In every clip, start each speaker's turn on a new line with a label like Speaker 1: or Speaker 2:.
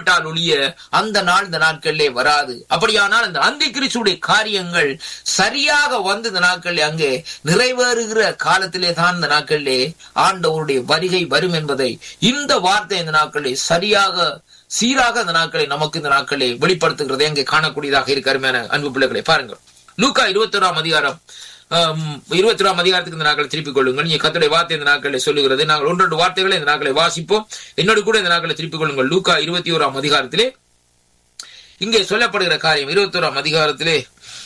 Speaker 1: இல்லாவிட்டால் ஒழிய அந்த நாள் இந்த நாட்களிலே வராது அப்படியானால் அந்த அந்தி கிறிஸ்துடைய காரியங்கள் சரியாக வந்து இந்த நாட்களில் அங்கே நிறைவேறுகிற காலத்திலே தான் இந்த நாட்களிலே ஆண்டவருடைய வருகை வரும் என்பதை இந்த வார்த்தை இந்த நாட்களிலே சரியாக சீராக இந்த நாட்களை நமக்கு இந்த நாட்களை வெளிப்படுத்துகிறதை அங்கே காணக்கூடியதாக இருக்கு அருமையான அன்பு பிள்ளைகளை பாருங்கள் லூக்கா இருபத்தி ஓராம் அதிகாரம் இருபத்தி ஓராம் அதிகாரத்துக்கு இந்த நாட்களை திருப்பிக் கொள்ளுங்கள் நீங்க கத்துடைய வார்த்தை இந்த நாட்களை சொல்லுகிறது நாங்கள் ஒன்றொன்று வார்த்தைகளை இந்த நாட்களை வாசிப்போம் என்னோடு கூட இந்த நாட்களை திருப்பிக் கொள்ளுங்கள் லூக்கா இருபத்தி ஓராம் அதிகாரத்திலே இங்கே சொல்லப்படுகிற காரியம் இருபத்தி ஓராம் அதிகாரத்திலே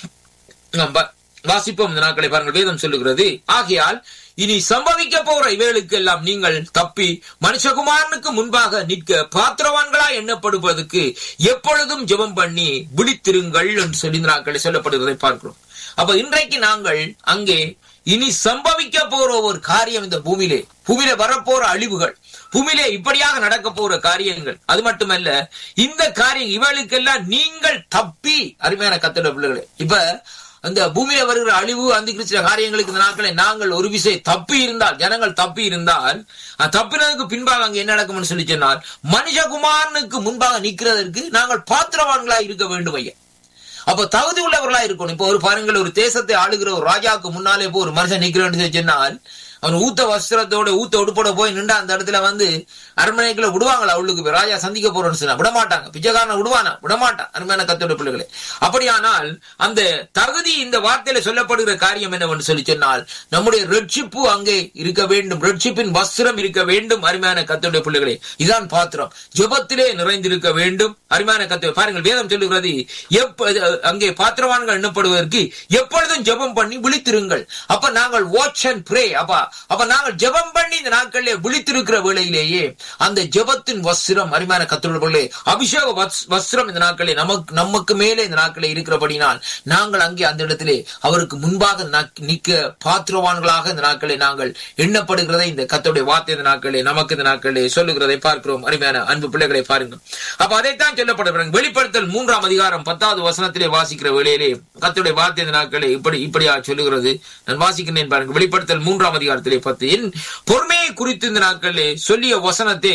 Speaker 1: நாம் வா- வாசிப்போம் இந்த நாட்களை பாருங்கள் வேதம் சொல்லுகிறது ஆகையால் இனி சம்பவிக்க போற இவைகளுக்கு எல்லாம் நீங்கள் தப்பி மனுஷகுமாரனுக்கு முன்பாக நிற்க பாத்திரவான்களா எண்ணப்படுவதற்கு எப்பொழுதும் ஜெபம் பண்ணி விழித்திருங்கள் என்று சொல்லி இந்த நாட்களை சொல்லப்படுகிறதை பார்க்கிறோம் அப்ப இன்றைக்கு நாங்கள் அங்கே இனி சம்பவிக்க போற ஒரு காரியம் இந்த பூமியிலே பூமியில வரப்போற அழிவுகள் பூமியிலே இப்படியாக நடக்க போற காரியங்கள் அது மட்டுமல்ல இந்த காரியம் இவளுக்கெல்லாம் நீங்கள் தப்பி அருமையான கத்திட பிள்ளைகளே இப்ப அந்த பூமியில வருகிற அழிவு அந்த கிறிஸ்துவ காரியங்களுக்கு இந்த நாட்களை நாங்கள் ஒரு விஷயம் தப்பி இருந்தால் ஜனங்கள் தப்பி இருந்தால் அந்த தப்பினதுக்கு பின்பாக அங்க என்ன நடக்கும்னு சொல்லி சொன்னால் மனுஷகுமாரனுக்கு முன்பாக நிற்கிறதற்கு நாங்கள் பாத்திரவான்களா இருக்க வேண்டும் ஐயா அப்ப தகுதி உள்ளவர்களா இருக்கணும் இப்ப ஒரு பாருங்கள் ஒரு தேசத்தை ஆளுகிற ஒரு ராஜாவுக்கு முன்னாலே போய் ஒரு மனுஷன் நிக்கிறேன்னு சொல்லி சொன்னால் அவன் ஊத்த வஸ்திரத்தோட ஊத்த உடுப்போட போய் நின்று அந்த இடத்துல வந்து அரண்மனைக்குள்ள விடுவாங்களா அவளுக்கு போய் ராஜா சந்திக்க போறோம்னு சொன்னா விடமாட்டாங்க பிச்சைக்காரனை விடுவானா விடமாட்டான் அருமையான கத்தோட பிள்ளைகளே அப்படியானால் அந்த தகுதி இந்த வார்த்தையில சொல்லப்படுகிற காரியம் என்னவென்று சொல்லி சொன்னால் நம்முடைய ரட்சிப்பு அங்கே இருக்க வேண்டும் ரட்சிப்பின் வஸ்திரம் இருக்க வேண்டும் அருமையான கத்தோட பிள்ளைகளே இதான் பாத்திரம் ஜெபத்திலே நிறைந்திருக்க வேண்டும் அருமையான கத்த பாருங்கள் வேதம் சொல்லுகிறது எப்ப அங்கே பாத்திரவான்கள் எண்ணப்படுவதற்கு எப்பொழுதும் ஜெபம் பண்ணி விழித்திருங்கள் அப்ப நாங்கள் வாட்ச் அண்ட் ப்ரே அப்ப அப்ப நாங்கள் ஜெபம் பண்ணி இந்த நாட்களிலே விழித்திருக்கிற வேளையிலேயே அந்த ஜெபத்தின் வஸ்திரம் அருமையான கத்தோட அபிஷேக வஸ்- வஸ்திரம் இந்த நாட்களே நமக்கு நமக்கு மேலே இந்த நாட்களே இருக்கிறபடினால் நாங்கள் அங்கே அந்த இடத்திலே அவருக்கு முன்பாக நக்- நிற்க பாத்திரவான்களாக இந்த நாட்களை நாங்கள் எண்ணப்படுகிறதை இந்த கத்தோடைய வார்த்தை இந்த நாட்களே நமக்கு இந்த நாட்களே சொல்லுகிறதை பார்க்கிறோம் அருமையான அன்பு பிள்ளைகளை பாருங்கள் அப்ப அதைத்தான் சொல்லப்படுகிறாங்க வெளிப்படுத்தல் மூன்றாம் அதிகாரம் பத்தாவது வசனத்திலே வாசிக்கிற வேளையிலே கத்தோடைய வார்த்தை இந்த நாட்களே இப்படி இப்படியா சொல்லுகிறது நான் வாசிக்கிறேன் பாருங்க வெளிப்படுத்தல் மூன்றாம் அதிகாரத்திலே பத்து என் பொறுமையை குறித்து இந்த நாட்களிலே சொல்லிய வசனத்தை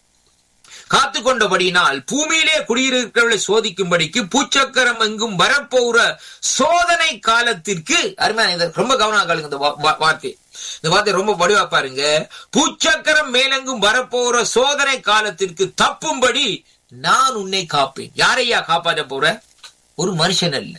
Speaker 1: காத்து கொண்டபடியினால் பூமியிலே குடியிருக்கிறவர்களை சோதிக்கும்படிக்கு பூச்சக்கரம் எங்கும் வரப்போகிற சோதனை காலத்திற்கு அருமையான இதை ரொம்ப கவனம் காலுங்க இந்த வா- வா- வார்த்தை இந்த வார்த்தை ரொம்ப வடிவா பாருங்க பூச்சக்கரம் மேலெங்கும் வரப்போகிற சோதனை காலத்திற்கு தப்பும்படி நான் உன்னை காப்பேன் யாரையா காப்பாற்ற போற ஒரு மனுஷன் அல்ல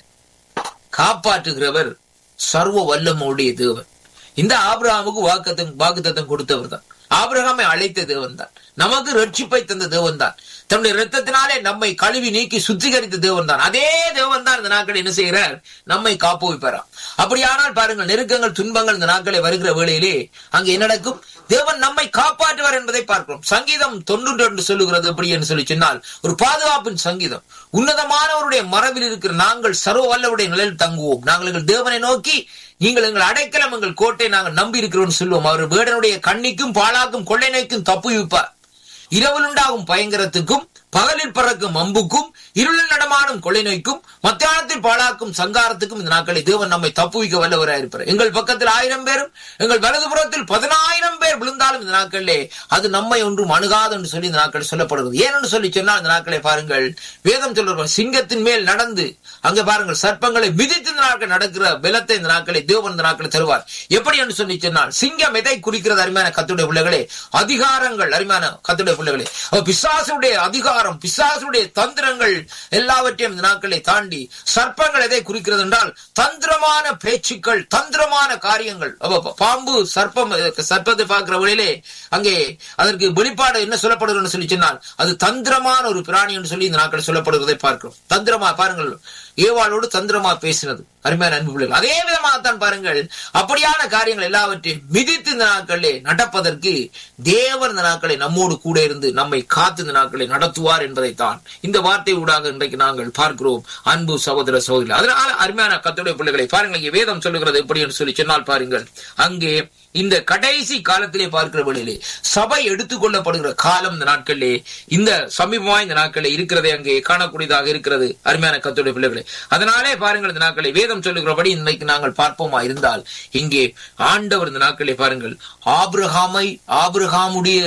Speaker 1: காப்பாற்றுகிறவர் சர்வ வல்லமுடைய தேவன் இந்த ஆபிரகாமுக்கு வாக்குத்தம் வாக்குத்தத்தம் கொடுத்தவர் தான் ஆபிரகாமை அழைத்த தேவன் தான் நமக்கு ரட்சிப்பை தந்த தேவன் தான் தன்னுடைய ரத்தத்தினாலே நம்மை கழுவி நீக்கி சுத்திகரித்த தேவன் தான் அதே தேவன் தான் இந்த நாட்கள் என்ன செய்கிறார் நம்மை காப்புவிப்பாராம் அப்படியானால் பாருங்கள் நெருக்கங்கள் துன்பங்கள் இந்த நாட்களை வருகிற வேளையிலே அங்கே என்ன நடக்கும் தேவன் நம்மை காப்பாற்றுவார் என்பதை பார்க்கிறோம் சங்கீதம் தொண்ணூறு என்று சொல்லுகிறது எப்படி என்று சொல்லி சொன்னால் ஒரு பாதுகாப்பின் சங்கீதம் உன்னதமானவருடைய மரபில் இருக்கிற நாங்கள் சர்வ வல்லவருடைய நிலையில் தங்குவோம் நாங்கள் எங்கள் தேவனை நோக்கி நீங்கள் எங்கள் அடைக்கலம் எங்கள் கோட்டை நாங்கள் நம்பி இருக்கிறோம் சொல்லுவோம் அவர் வேடனுடைய கண்ணிக்கும் பாழாக்கும் கொள்ளை நோய்க்கும் தப்புவிப்பார் இரவில் உண்டாகும் பயங்கரத்துக்கும் பகலில் பறக்கும் அம்புக்கும் இருளில் நடமாடும் கொள்ளை நோய்க்கும் மத்தியானத்தில் பாழாக்கும் சங்காரத்துக்கும் இந்த நாட்களை தேவன் நம்மை தப்புவிக்க வல்லவராக இருப்பார் எங்கள் பக்கத்தில் ஆயிரம் பேரும் எங்கள் வலதுபுறத்தில் பதினாயிரம் பேர் விழுந்தாலும் இந்த நாட்களிலே அது நம்மை ஒன்றும் அணுகாது என்று சொல்லி இந்த நாட்கள் சொல்லப்படுகிறது ஏனென்று சொல்லி சொன்னால் இந்த நாட்களை பாருங்கள் வேதம் சொல்லுவார் சிங்கத்தின் மேல் நடந்து அங்க பாருங்கள் சர்ப்பங்களை மிதித்து இந்த நாட்கள் நடக்கிற பலத்தை இந்த நாட்களை தேவன் இந்த நாட்களை தருவார் எப்படி என்று சொல்லி சொன்னால் சிங்கம் எதை குறிக்கிறது அருமையான கத்துடைய பிள்ளைகளே அதிகாரங்கள் அருமையான கத்துடைய பிள்ளைகளே அப்ப பிசாசுடைய அதிகாரம் பிசாசுடைய தந்திரங்கள் எல்லாவற்றையும் இந்த நாட்களை தாண்டி சர்ப்பங்கள் எதை குறிக்கிறது என்றால் தந்திரமான பேச்சுக்கள் தந்திரமான காரியங்கள் அப்ப பாம்பு சர்ப்பம் சர்ப்பத்தை பார்க்கிற வழியிலே அங்கே அதற்கு வெளிப்பாடு என்ன சொல்லப்படுகிறது சொல்லி சொன்னால் அது தந்திரமான ஒரு பிராணி என்று சொல்லி இந்த நாட்கள் சொல்லப்படுவதை பார்க்கிறோம் தந்திரமா பாருங்கள் ஏவாளோடு தந்திரமா பேசினது அருமையான அன்பு பிள்ளைகள் அதே விதமாகத்தான் பாருங்கள் அப்படியான காரியங்கள் எல்லாவற்றையும் மிதித்து இந்த நாட்களிலே நடப்பதற்கு தேவன் இந்த நாட்களை நம்மோடு கூட இருந்து நம்மை காத்து இந்த நாட்களை நடத்துவார் என்பதைத்தான் இந்த வார்த்தை ஊடாக இன்றைக்கு நாங்கள் பார்க்கிறோம் அன்பு சகோதர சகோதரி அதனால அருமையான கத்துடைய பிள்ளைகளை பாருங்கள் இங்கே வேதம் சொல்லுகிறது எப்படி என்று சொல்லி சொன்னால் பாருங்கள் அங்கே இந்த கடைசி காலத்திலே பார்க்கிற வேளையிலே சபை எடுத்துக்கொள்ளப்படுகிற காலம் இந்த நாட்களிலே இந்த சமீபமா இந்த நாட்களில் இருக்கிறதை அங்கே காணக்கூடியதாக இருக்கிறது அருமையான கத்துடைய பிள்ளைகளே அதனாலே பாருங்கள் இந்த நாட்களை வேதம் சொல்லுகிறபடி இன்னைக்கு நாங்கள் பார்ப்போமா இருந்தால் இங்கே ஆண்டவர் இந்த நாட்களை பாருங்கள் ஆபிரகாமை ஆபிரகாமுடைய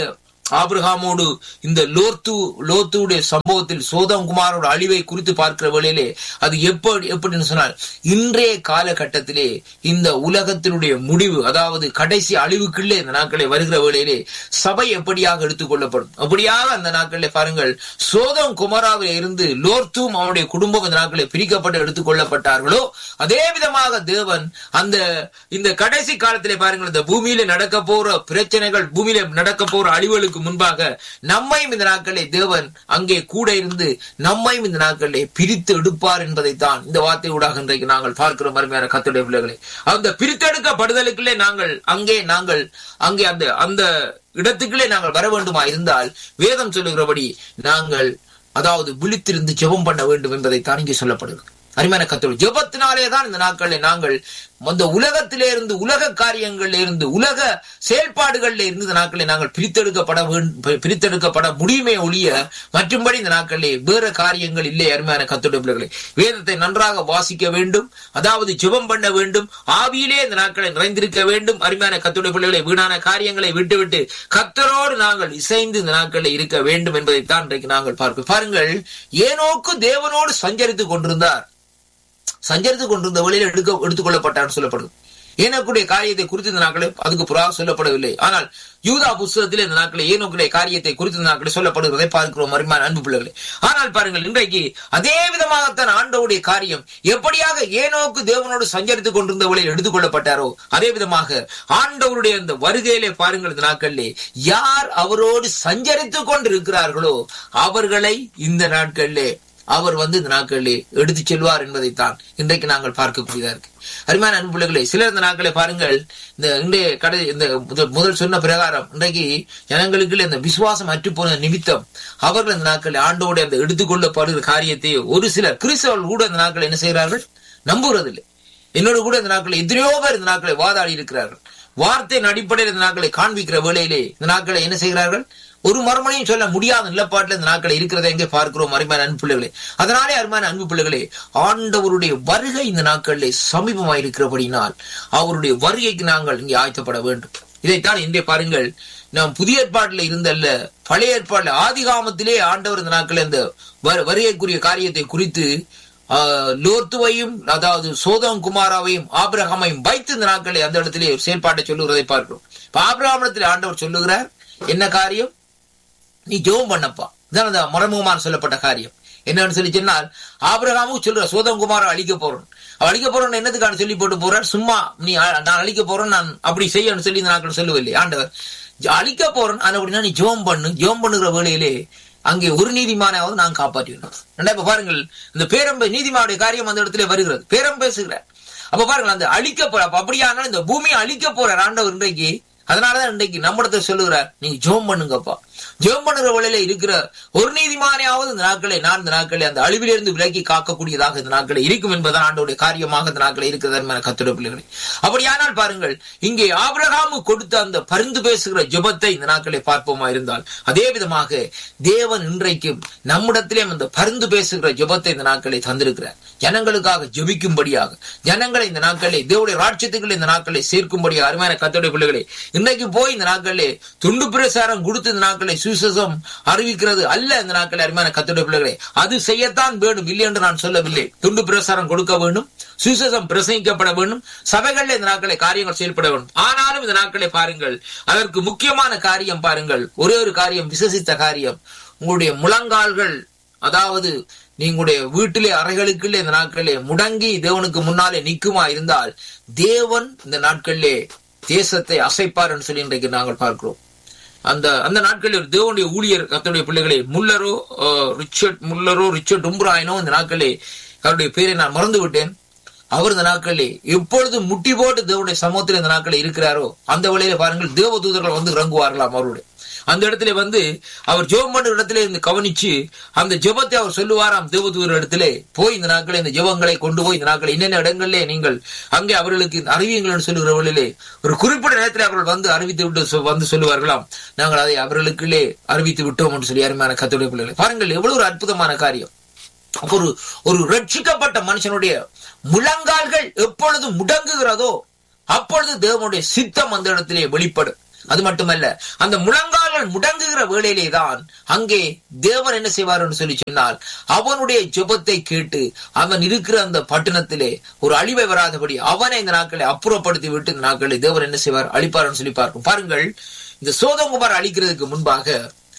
Speaker 1: ஆபிரகாமோடு இந்த லோத்து லோத்துடைய சம்பவத்தில் சோதம் குமாரோட அழிவை குறித்து பார்க்கிற வேளையிலே அது எப்படி எப்படின்னு சொன்னால் இன்றைய காலகட்டத்திலே இந்த உலகத்தினுடைய முடிவு அதாவது கடைசி அழிவுக்குள்ளே இந்த நாட்களை வருகிற வேளையிலே சபை எப்படியாக எடுத்துக்கொள்ளப்படும் அப்படியாக அந்த நாட்களிலே பாருங்கள் சோதம் குமாராவில் இருந்து லோர்த்தும் அவனுடைய குடும்பம் இந்த நாட்களை பிரிக்கப்பட்டு எடுத்துக்கொள்ளப்பட்டார்களோ அதே விதமாக தேவன் அந்த இந்த கடைசி காலத்திலே பாருங்கள் இந்த பூமியில நடக்க போற பிரச்சனைகள் பூமியில நடக்க போற அழிவுகளுக்கு முன்பாக நம்மையும் இந்த நாட்களை தேவன் அங்கே கூட இருந்து நம்மையும் இந்த நாட்களை பிரித்து எடுப்பார் என்பதைத்தான் இந்த வார்த்தை ஊடாக இன்றைக்கு நாங்கள் பார்க்கிறோம் அருமையான கத்துடைய பிள்ளைகளை அந்த பிரித்தெடுக்கப்படுதலுக்குள்ளே நாங்கள் அங்கே நாங்கள் அங்கே அந்த அந்த இடத்துக்குள்ளே நாங்கள் வர வேண்டுமா இருந்தால் வேதம் சொல்லுகிறபடி நாங்கள் அதாவது விழித்திருந்து ஜெபம் பண்ண வேண்டும் என்பதைத்தான் இங்கே சொல்லப்படுகிறது அருமையான கத்தோடு ஜெபத்தினாலே தான் இந்த நாட்களில் நாங்கள் அந்த உலகத்திலே இருந்து உலக காரியங்கள்ல இருந்து உலக செயல்பாடுகள்ல இருந்து இந்த நாட்களில் நாங்கள் பிரித்தெடுக்கப்பட வேண்டும் பிரித்தெடுக்கப்பட முடியுமே ஒழிய மற்றும்படி இந்த நாட்களிலே வேற காரியங்கள் இல்லை அருமையான கத்தோட பிள்ளைகளை வேதத்தை நன்றாக வாசிக்க வேண்டும் அதாவது ஜெபம் பண்ண வேண்டும் ஆவியிலே இந்த நாட்களை நிறைந்திருக்க வேண்டும் அருமையான கத்தோட பிள்ளைகளை வீணான காரியங்களை விட்டுவிட்டு கத்தரோடு நாங்கள் இசைந்து இந்த நாட்களில் இருக்க வேண்டும் என்பதைத்தான் இன்றைக்கு நாங்கள் பார்க்கிறோம் பாருங்கள் ஏனோக்கு தேவனோடு சஞ்சரித்துக் கொண்டிருந்தார் சஞ்சரித்துக் கொண்டிருந்த வழியில் எடுக்க எடுத்துக் கொள்ளப்பட்டார் சொல்லப்படுது ஏனோக்குடைய காரியத்தை குறித்து இந்த நாட்களே அதுக்கு புறா சொல்லப்படவில்லை ஆனால் யூதா புஸ்தகத்தில் இந்த நாட்களை ஏனோக்குடைய காரியத்தை குறித்து இந்த நாட்களை சொல்லப்படுகிறதை பார்க்கிறோம் அருமையான அன்பு பிள்ளைகளே ஆனால் பாருங்கள் இன்றைக்கு அதே விதமாகத்தான் ஆண்டவுடைய காரியம் எப்படியாக ஏனோக்கு தேவனோடு சஞ்சரித்துக் கொண்டிருந்த வழியில் எடுத்துக் கொள்ளப்பட்டாரோ அதே விதமாக ஆண்டவருடைய அந்த வருகையிலே பாருங்கள் இந்த நாட்களிலே யார் அவரோடு சஞ்சரித்துக் கொண்டிருக்கிறார்களோ அவர்களை இந்த நாட்களிலே அவர் வந்து இந்த நாட்களிலே எடுத்து செல்வார் என்பதைத்தான் இன்றைக்கு நாங்கள் பார்க்கக்கூடியதா இருக்கு அருமையான அன்பு பிள்ளைகளே சிலர் இந்த நாட்களை பாருங்கள் இந்த இன்றைய கடை இந்த முதல் முதல் சொன்ன பிரகாரம் இன்றைக்கு ஜனங்களுக்கு இந்த விசுவாசம் அற்றுப்போன நிமித்தம் அவர்கள் இந்த நாட்களில் ஆண்டோடு அந்த எடுத்துக்கொள்ளப்படுகிற காரியத்தை ஒரு சிலர் கிறிஸ்தவர்கள் கூட இந்த நாட்கள் என்ன செய்கிறார்கள் நம்புவதில்லை என்னோடு கூட இந்த நாட்களை எத்தனையோ பேர் இந்த நாட்களை வாதாடி இருக்கிறார்கள் வார்த்தையின் அடிப்படையில் இந்த நாட்களை காண்பிக்கிற வேளையிலே இந்த நாட்களை என்ன செய்கிறார்கள் ஒரு மறுமனையும் சொல்ல முடியாத நிலப்பாட்டில் இந்த நாட்களை இருக்கிறத எங்கே பார்க்கிறோம் அருமையான அன்பு பிள்ளைகளே அதனாலே அருமையான அன்பு பிள்ளைகளே ஆண்டவருடைய வருகை இந்த நாட்களிலே சமீபமாக இருக்கிறபடினால் அவருடைய வருகைக்கு நாங்கள் இங்கே ஆயத்தப்பட வேண்டும் இதைத்தான் இன்றைய பாருங்கள் நாம் புதிய ஏற்பாட்டில் இருந்தல்ல பழைய ஏற்பாட்டில் ஆதிகாமத்திலே ஆண்டவர் இந்த நாட்கள் இந்த வருகைக்குரிய காரியத்தை குறித்து லோத்துவையும் அதாவது சோதம் குமாராவையும் ஆபிரகாமையும் வைத்து இந்த நாட்களை அந்த இடத்திலே செயல்பாட்டை சொல்லுகிறதை பார்க்கிறோம் ஆபிரகாமத்தில் ஆண்டவர் சொல்லுகிறார் என்ன காரியம் நீ ஜோம் பண்ணப்பா இதான் அந்த மறைமுகமான சொல்லப்பட்ட காரியம் என்னன்னு சொல்லி சொன்னால் ஆபிரகாமும் சொல்ற சோதம் குமாரை அழிக்க போறோம் அழிக்க போறோம் என்னதுக்கான சொல்லி போட்டு போறார் சும்மா நீ நான் அழிக்க போறேன் நான் அப்படி செய்யணும்னு சொல்லி இந்த நாட்கள் சொல்லவில்லை ஆண்டவர் அழிக்க போறேன் அப்படின்னா நீ ஜோம் பண்ணு ஜோம் பண்ணுகிற வேலையிலே அங்கே ஒரு நீதிமானாவது நான் காப்பாற்றினோம் இப்ப பாருங்கள் இந்த பேரம்ப நீதிமானுடைய காரியம் அந்த இடத்துல வருகிறது பேரம் பேசுகிறார் அப்ப பாருங்கள் அந்த அழிக்க போற அப்ப அப்படியானாலும் இந்த பூமியை அழிக்க போற ஆண்டவர் இன்றைக்கு அதனாலதான் இன்றைக்கு நம்மிடத்தை சொல்லுகிறார் நீங்க ஜோம் பண்ணுங்கப்பா ஜெபம் பண்ணுகிற வழியில இருக்கிற ஒரு நீதிமானையாவது இந்த நாட்களை நான் இந்த நாட்களை அந்த அழிவிலிருந்து விலக்கி காக்கக்கூடியதாக இந்த நாட்களை இருக்கும் என்பதான் ஆண்டோடைய காரியமாக இந்த நாட்களை இருக்கிறது கத்துட பிள்ளைகளை அப்படியானால் பாருங்கள் இங்கே ஆபிரகாமு கொடுத்த அந்த பரிந்து பேசுகிற ஜெபத்தை இந்த நாட்களை பார்ப்போமா இருந்தால் அதே விதமாக தேவன் இன்றைக்கும் நம்மிடத்திலே அந்த பரிந்து பேசுகிற ஜெபத்தை இந்த நாட்களை தந்திருக்கிறார் ஜனங்களுக்காக ஜெபிக்கும்படியாக ஜனங்களை இந்த நாட்களை தேவடைய ராட்சியத்துக்களை இந்த நாட்களை சேர்க்கும்படியாக அருமையான கத்தோடைய பிள்ளைகளை இன்னைக்கு போய் இந்த நாட்களிலே துண்டு பிரசாரம் கொடுத்து இந்த நாட்களை சுவிசேஷம் அறிவிக்கிறது அல்ல இந்த நாட்களை அருமையான கத்தோடைய பிள்ளைகளை அது செய்யத்தான் வேண்டும் இல்லை என்று நான் சொல்லவில்லை துண்டு பிரசாரம் கொடுக்க வேண்டும் சுவிசேஷம் பிரசங்கிக்கப்பட வேண்டும் சபைகளில் இந்த நாட்களை காரியங்கள் செயல்பட வேண்டும் ஆனாலும் இந்த நாட்களை பாருங்கள் அதற்கு முக்கியமான காரியம் பாருங்கள் ஒரே ஒரு காரியம் விசேஷித்த காரியம் உங்களுடைய முழங்கால்கள் அதாவது நீங்களுடைய வீட்டிலே அறைகளுக்குள்ளே இந்த நாட்களிலே முடங்கி தேவனுக்கு முன்னாலே நிற்குமா இருந்தால் தேவன் இந்த நாட்களிலே தேசத்தை அசைப்பார் என்று சொல்லி இன்றைக்கு நாங்கள் பார்க்கிறோம் அந்த அந்த நாட்களில் ஒரு தேவனுடைய ஊழியர் கத்தனுடைய பிள்ளைகளை முல்லரோ ரிச்சர்ட் முல்லரோ ரிச்சர்ட் உம்ராயினோ இந்த நாட்களே அவருடைய பேரை நான் மறந்து விட்டேன் அவர் இந்த நாட்களிலே எப்பொழுது முட்டி போட்டு தேவனுடைய சமூகத்தில் இந்த நாட்களில் இருக்கிறாரோ அந்த வழியில பாருங்கள் தேவ தூதர்கள் வந்து இறங்குவார்களாம் அவருடைய அந்த இடத்துல வந்து அவர் ஜெபம் பண்ணுற இடத்துல இருந்து கவனிச்சு அந்த ஜெபத்தை அவர் சொல்லுவாராம் தேவதூர் இடத்துல போய் இந்த நாட்களை இந்த ஜெபங்களை கொண்டு போய் இந்த நாட்களை என்னென்ன இடங்களிலே நீங்கள் அங்கே அவர்களுக்கு அறிவியுங்கள் சொல்லுகிற வழியிலே ஒரு குறிப்பிட்ட நேரத்தில் அவர்கள் வந்து அறிவித்து விட்டு வந்து சொல்லுவார்களாம் நாங்கள் அதை அவர்களுக்குள்ளே அறிவித்து விட்டோம் என்று சொல்லி அருமையான கத்துடைய பிள்ளைகளை பாருங்கள் எவ்வளவு ஒரு அற்புதமான காரியம் ஒரு ஒரு ரட்சிக்கப்பட்ட மனுஷனுடைய முழங்கால்கள் எப்பொழுது முடங்குகிறதோ அப்பொழுது தேவனுடைய சித்தம் அந்த இடத்திலே வெளிப்படும் அது மட்டுமல்ல அந்த முழங்கால்கள் முடங்குகிற வேளையிலே தான் அங்கே தேவன் என்ன செய்வார் என்று சொல்லி சொன்னால் அவனுடைய ஜெபத்தை கேட்டு அவன் இருக்கிற அந்த பட்டணத்திலே ஒரு அழிவை வராதபடி அவனை இந்த நாட்களை அப்புறப்படுத்தி விட்டு இந்த நாட்களை தேவன் என்ன செய்வார் அழிப்பார்னு சொல்லி பார்க்கும் பாருங்கள் இந்த சோதங்குமார் அழிக்கிறதுக்கு முன்பாக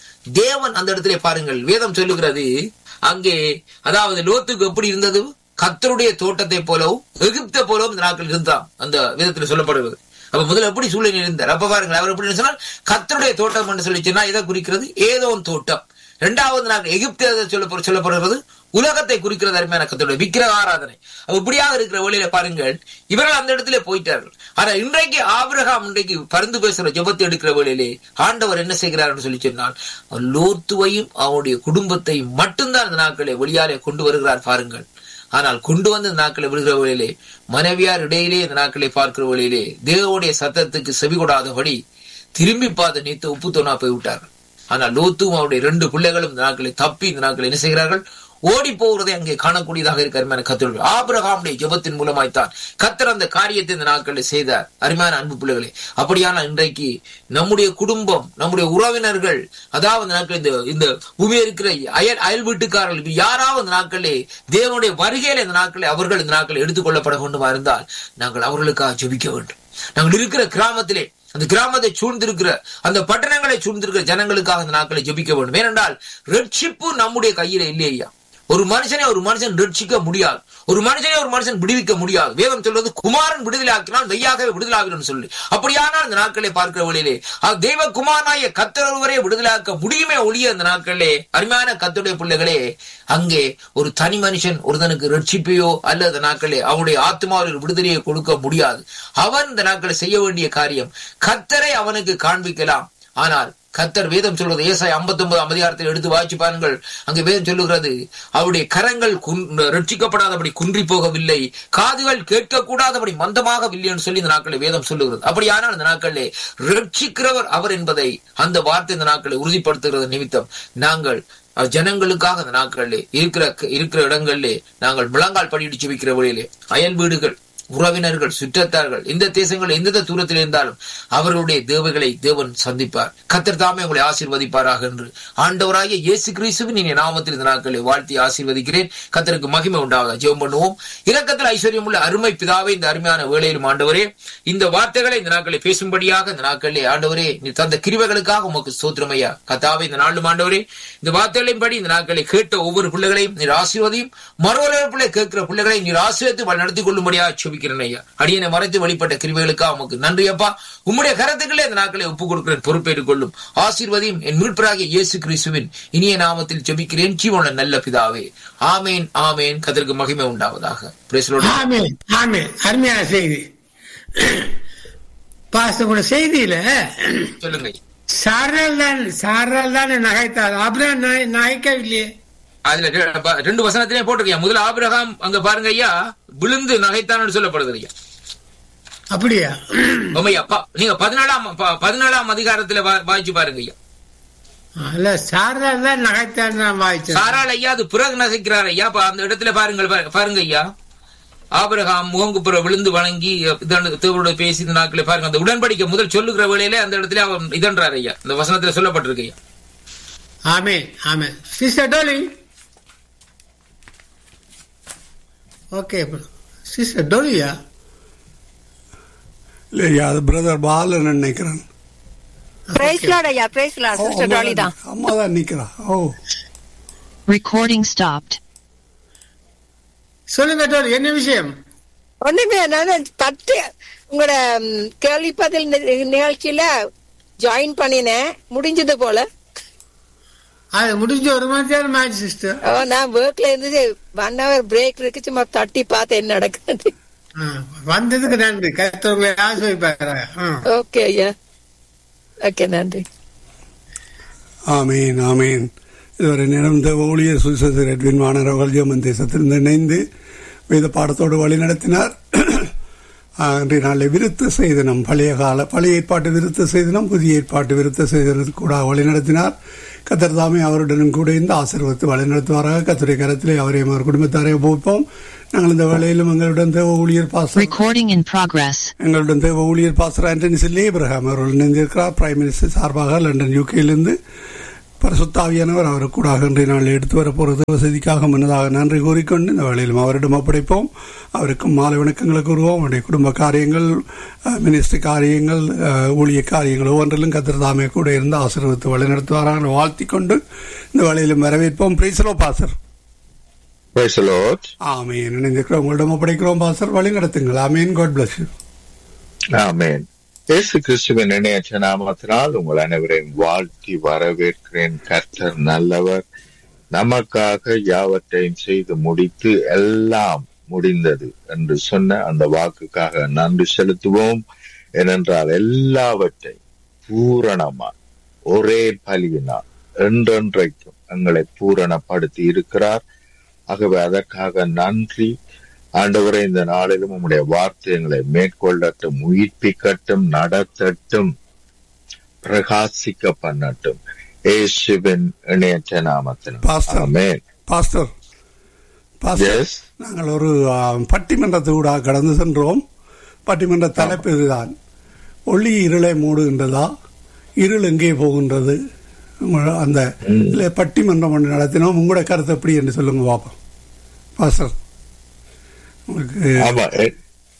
Speaker 1: தேவன் அந்த இடத்திலே பாருங்கள் வேதம் சொல்லுகிறது அங்கே அதாவது லோத்துக்கு எப்படி இருந்தது கத்தருடைய தோட்டத்தை போலவும் எகிப்தை போலவும் இந்த நாட்கள் இருந்தான் அந்த விதத்தில் சொல்லப்படுகிறது அப்ப முதல்ல எப்படி சூழ்நிலை இருந்தார் அப்ப பாருங்கள் அவர் எப்படி சொன்னால் கத்தருடைய தோட்டம் என்று சொல்லி சொன்னா எதை குறிக்கிறது ஏதோ ஒரு தோட்டம் இரண்டாவது நாள் எகிப்து சொல்ல சொல்லப்படுகிறது உலகத்தை குறிக்கிறது அருமையான கத்தருடைய விக்கிரக ஆராதனை இப்படியாக இருக்கிற வழியில பாருங்கள் இவர்கள் அந்த இடத்துல போயிட்டார்கள் ஆனா இன்றைக்கு ஆபிரகாம் இன்றைக்கு பருந்து பேசுற ஜபத்தை எடுக்கிற வேளையிலே ஆண்டவர் என்ன செய்கிறார் சொல்லி சொன்னால் லோத்துவையும் அவனுடைய குடும்பத்தையும் மட்டும்தான் இந்த நாட்களை வெளியாலே கொண்டு வருகிறார் பாருங்கள் ஆனால் கொண்டு வந்து இந்த நாட்களை விடுகிற வழியிலே மனைவியார் இடையிலே இந்த நாட்களை பார்க்கிற வழியிலே தேவனுடைய சத்தத்துக்கு செவி கொடாதபடி திரும்பி பார்த்து நீத்து உப்பு தோணா போய் விட்டார்கள் ஆனால் லோத்தும் அவருடைய ரெண்டு பிள்ளைகளும் இந்த நாட்களை தப்பி இந்த நாட்களை என்ன செய்கிறார்கள் ஓடி போகிறதை அங்கே காணக்கூடியதாக இருக்க அருமையான கத்தர்கள் ஆபிரகாமுடைய ஜபத்தின் மூலமாய்த்தான் கத்தர் அந்த காரியத்தை இந்த நாட்களில் செய்தார் அருமையான அன்பு பிள்ளைகளே அப்படியான இன்றைக்கு நம்முடைய குடும்பம் நம்முடைய உறவினர்கள் அதாவது நாட்கள் இந்த இந்த பூமியில் இருக்கிற அயல் அயல் வீட்டுக்காரர்கள் யாராவது இந்த நாட்களே தேவனுடைய வருகையில இந்த நாட்களை அவர்கள் இந்த நாட்களை எடுத்துக்கொள்ளப்பட வேண்டுமா இருந்தால் நாங்கள் அவர்களுக்காக ஜபிக்க வேண்டும் நாங்கள் இருக்கிற கிராமத்திலே அந்த கிராமத்தை சூழ்ந்திருக்கிற அந்த பட்டணங்களை சூழ்ந்திருக்கிற ஜனங்களுக்காக அந்த நாட்களை ஜபிக்க வேண்டும் ஏனென்றால் ரட்சிப்பு நம்முடைய கையில இல்லையா ஒரு மனுஷனை ஒரு மனுஷன் ரட்சிக்க முடியாது ஒரு மனுஷனை ஒரு மனுஷன் விடுவிக்க முடியாது வேதம் சொல்வது குமாரன் விடுதலை ஆக்கினால் மெய்யாகவே விடுதலை ஆகிடும் சொல்லி அப்படியானால் இந்த நாட்களை பார்க்கிற வழியிலே தெய்வ குமாரனாய கத்தர் ஒருவரே விடுதலாக்க முடியுமே ஒழிய அந்த நாட்களிலே அருமையான கத்துடைய பிள்ளைகளே அங்கே ஒரு தனி மனுஷன் ஒருத்தனுக்கு ரட்சிப்பையோ அல்லது நாட்களே அவனுடைய ஆத்மாவில் விடுதலையை கொடுக்க முடியாது அவன் இந்த நாட்களை செய்ய வேண்டிய காரியம் கத்தரை அவனுக்கு காண்பிக்கலாம் ஆனால் கத்தர் வேதம் சொல்வது ஏசாய் ஐம்பத்தி ஒன்பது அதிகாரத்தில் எடுத்து வாய்ச்சி பாருங்கள் அங்கே வேதம் சொல்லுகிறது அவருடைய கரங்கள் ரட்சிக்கப்படாதபடி குன்றி போகவில்லை காதுகள் கேட்கக்கூடாதபடி மந்தமாகவில்லை என்று சொல்லி இந்த நாட்களை வேதம் சொல்லுகிறது அப்படியானால் இந்த நாட்களிலே ரட்சிக்கிறவர் அவர் என்பதை அந்த வார்த்தை இந்த நாட்களை உறுதிப்படுத்துகிறது நிமித்தம் நாங்கள் ஜனங்களுக்காக அந்த நாட்களிலே இருக்கிற இருக்கிற இடங்களிலே நாங்கள் முழங்கால் படியிட்டு வைக்கிற வழியிலே அயல் வீடுகள் உறவினர்கள் சுற்றத்தார்கள் எந்த தேசங்கள் எந்த தூரத்தில் இருந்தாலும் அவர்களுடைய தேவைகளை தேவன் சந்திப்பார் கத்தர் தாமே உங்களை ஆசீர்வதிப்பாராக என்று ஆண்டவராகிய இயேசு கிறிஸ்துவின் இனி நாமத்தில் இந்த நாட்களை வாழ்த்தி ஆசீர்வதிக்கிறேன் கத்தருக்கு மகிமை உண்டாக ஜெபம் பண்ணுவோம் இரக்கத்தில் ஐஸ்வர்யம் உள்ள அருமை பிதாவே இந்த அருமையான வேளையிலும் ஆண்டவரே இந்த வார்த்தைகளை இந்த நாட்களை பேசும்படியாக இந்த நாட்களிலே ஆண்டவரே நீ தந்த கிருவைகளுக்காக உமக்கு சோத்திரமையா கத்தாவே இந்த நாளும் ஆண்டவரே இந்த வார்த்தைகளின் படி இந்த நாட்களை கேட்ட ஒவ்வொரு பிள்ளைகளையும் நீர் ஆசீர்வதியும் மறுவரை பிள்ளை கேட்கிற பிள்ளைகளை நீர் ஆசீர்வத்து நடத்தி கொள்ளும்படியா ஜெபிக்கிறேன் ஐயா அடியனை மறைத்து வெளிப்பட்ட கிருவைகளுக்காக உமக்கு நன்றி அப்பா உம்முடைய கரத்துக்களே இந்த நாட்களை ஒப்புக் கொடுக்கிறேன் பொறுப்பேற்றுக் கொள்ளும் ஆசீர்வதியும் என் மீட்பராகிய இயேசு கிறிஸ்துவின் இனிய நாமத்தில் ஜெபிக்கிறேன் ஜீவன நல்ல பிதாவே ஆமேன் ஆமேன் கதற்கு மகிமை உண்டாவதாக
Speaker 2: ஆமேன் ஆமேன் அருமையான செய்தி பாச செய்தியில
Speaker 1: சொல்லுங்க
Speaker 2: சாரல் தான் சாரல் தான் நகைத்தார் அப்புறம் நகைக்கவில்லையே
Speaker 1: அதுல ரெண்டு வசனத்திலே போட்டிருக்கேன் முதல்ல ஆபிரகாம் அங்க பாருங்க ஐயா விழுந்து நகைத்தான் சொல்லப்படுது ஐயா
Speaker 2: அப்படியா
Speaker 1: ஐயா நீங்க பதினாலாம் பதினாலாம் அதிகாரத்துல வாய்ச்சு பாருங்க ஐயா
Speaker 2: இல்ல சாரால் தான் நகைத்தான் நான் வாய்ச்சேன்
Speaker 1: சாரால் ஐயா அது பிறகு நகைக்கிறார் ஐயா அந்த இடத்துல பாருங்கள் பாருங்க ஐயா ஆபிரகாம் முகங்குப்புற விழுந்து வணங்கி தேவரோட பேசி இந்த நாட்களை பாருங்க அந்த உடன்படிக்கை முதல் சொல்லுகிற வேளையில அந்த இடத்துல அவன் இதன்றார் ஐயா இந்த வசனத்துல சொல்லப்பட்டிருக்கு ஐயா
Speaker 2: ஆமே ஆமே சிஸ்டர் டோலி ஓகே சிஸ்டர் டோலியா
Speaker 3: இல்லையா அது பிரதர் பாலன் நினைக்கிறேன்
Speaker 4: பிரைஸ் லார்ட் ஐயா பிரைஸ் லார்ட் சிஸ்டர் டாலி தான்
Speaker 3: அம்மா தான் நிக்கிறா ஓ
Speaker 5: Recording stopped.
Speaker 2: சொல்லுங்க டோலி என்ன விஷயம்
Speaker 4: ஒண்ணுமே நான் பத்து உங்களோட ம், கேள்வி பதில் நி- நிகழ்ச்சியில ஜாயின் பண்ணினேன் முடிஞ்சது போல
Speaker 2: அது முடிஞ்ச ஒரு மணி நேரம் ஆச்சு சிஸ்டர்
Speaker 4: ஓ, நான் ஒர்க்ல இருந்து ஒன் ஹவர் பிரேக் இருக்கு சும்மா தட்டி பார்த்தேன் என்ன நடக்குது
Speaker 2: வந்ததுக்கு நன்றி கத்தவங்களை ஆசிர்வதிப்பாரு
Speaker 4: ஓகே ஐயா ஓகே நன்றி
Speaker 3: ஆமீன் ஆமீன் இதுவரை நேரம் இந்த ஊழியர் சுவிசேஷர் எட்வின் வாணர் அவர்கள் ஜெர்மன் தேசத்திலிருந்து இணைந்து வேத பாடத்தோடு வழி நடத்தினார் ஆஹ், இன்றைய நாளில் விருத்த செய்தனம் பழைய கால பழைய ஏற்பாட்டு விருத்த செய்தனம் புதிய ஏற்பாட்டு விருத்த செய்தனத்து கூட வழி நடத்தினார் கத்தர் தாமே அவருடனும் கூட இந்த ஆசீர்வத்து வழி நடத்துவாராக கத்துடைய கரத்திலே அவரையும் அவர் குடும்பத்தாரை ஒப்புவிப்போம் நாங்கள் இந்த வேளையிலும் எங்களுடன் தேவ ஊழியர் பாச
Speaker 5: Recording in progress.
Speaker 3: எங்களுடன் தேவ ஊழியர் பாஸ்டர் ஆண்டனி சில்லே இப்ரஹாம் அவர்கள் இணைந்திருக்கிறார் பிரைம் மினிஸ்டர் சார்பாக லண்டன் யூகேயிலிருந்து பரிசுத்தாவியானவர் அவருக்கு கூட இன்றைய நாள் எடுத்து வரப்போகிறது வசதிக்காக முன்னதாக நன்றி கூறிக்கொண்டு இந்த வேளையிலும் அவரிடம் ஒப்படைப்போம் அவருக்கும் மாலை வணக்கங்களை கூறுவோம் அவருடைய குடும்ப காரியங்கள் அஹ், மினிஸ்டர் காரியங்கள் அஹ், ஊழிய காரியங்கள் ஒவ்வொன்றிலும் கத்திர தாமே கூட இருந்து ஆசீர்வதித்து வழிநடத்துவார்கள் வாழ்த்திக் கொண்டு இந்த வேளையிலும் வரவேற்போம் பிரைசலோ பாசர்
Speaker 6: Praise the Lord.
Speaker 3: ஆமீன் இணைந்திருக்கிறோம் உங்களிடம் ஒப்படைக்கிறோம் பாசர் வழி நடத்துங்கள் ஆமீன் காட் பிளஸ் யூ
Speaker 6: ஆமென் இயேசு கிறிஸ்துவின் இணையற்ற நாமத்தினால் உங்கள் அனைவரையும் வாழ்த்தி வரவேற்கிறேன் கர்த்தர் நல்லவர் நமக்காக யாவற்றையும் செய்து முடித்து எல்லாம் முடிந்தது என்று சொன்ன அந்த வாக்குக்காக நன்றி செலுத்துவோம் ஏனென்றால் எல்லாவற்றையும் பூரணமா ஒரே பலியினால் என்றென்றைக்கும் எங்களை பூரணப்படுத்தி இருக்கிறார் ஆகவே அதற்காக நன்றி ஆண்டவரே இந்த நாளிலும் உம்முடைய வார்த்தை எங்களை மேற்கொள்ளட்டும் உயிர்ப்பிக்கட்டும் நடத்தட்டும் பிரகாசிக்க பண்ணட்டும் ஏசுவின் இணையற்ற நாமத்தினால்
Speaker 3: Pastor.
Speaker 6: Amen
Speaker 3: pastor pastor
Speaker 6: yes
Speaker 3: நாங்கள் ஒரு ஆ, பட்டிமன்றத்தூடாக கடந்து சென்றோம் பட்டிமன்ற தலைப்பு இதுதான் ஒளி இருளை மூடுகின்றதா இருள் எங்கே போகின்றது உங்கள- அந்த இதுல பட்டிமன்றம் ஒன்று நடத்தினோம் உங்களோட கருத்து எப்படி என்று சொல்லுங்க பாப்போம் பாஸ்டர் உங்களுக்கு
Speaker 6: ஆமா எ-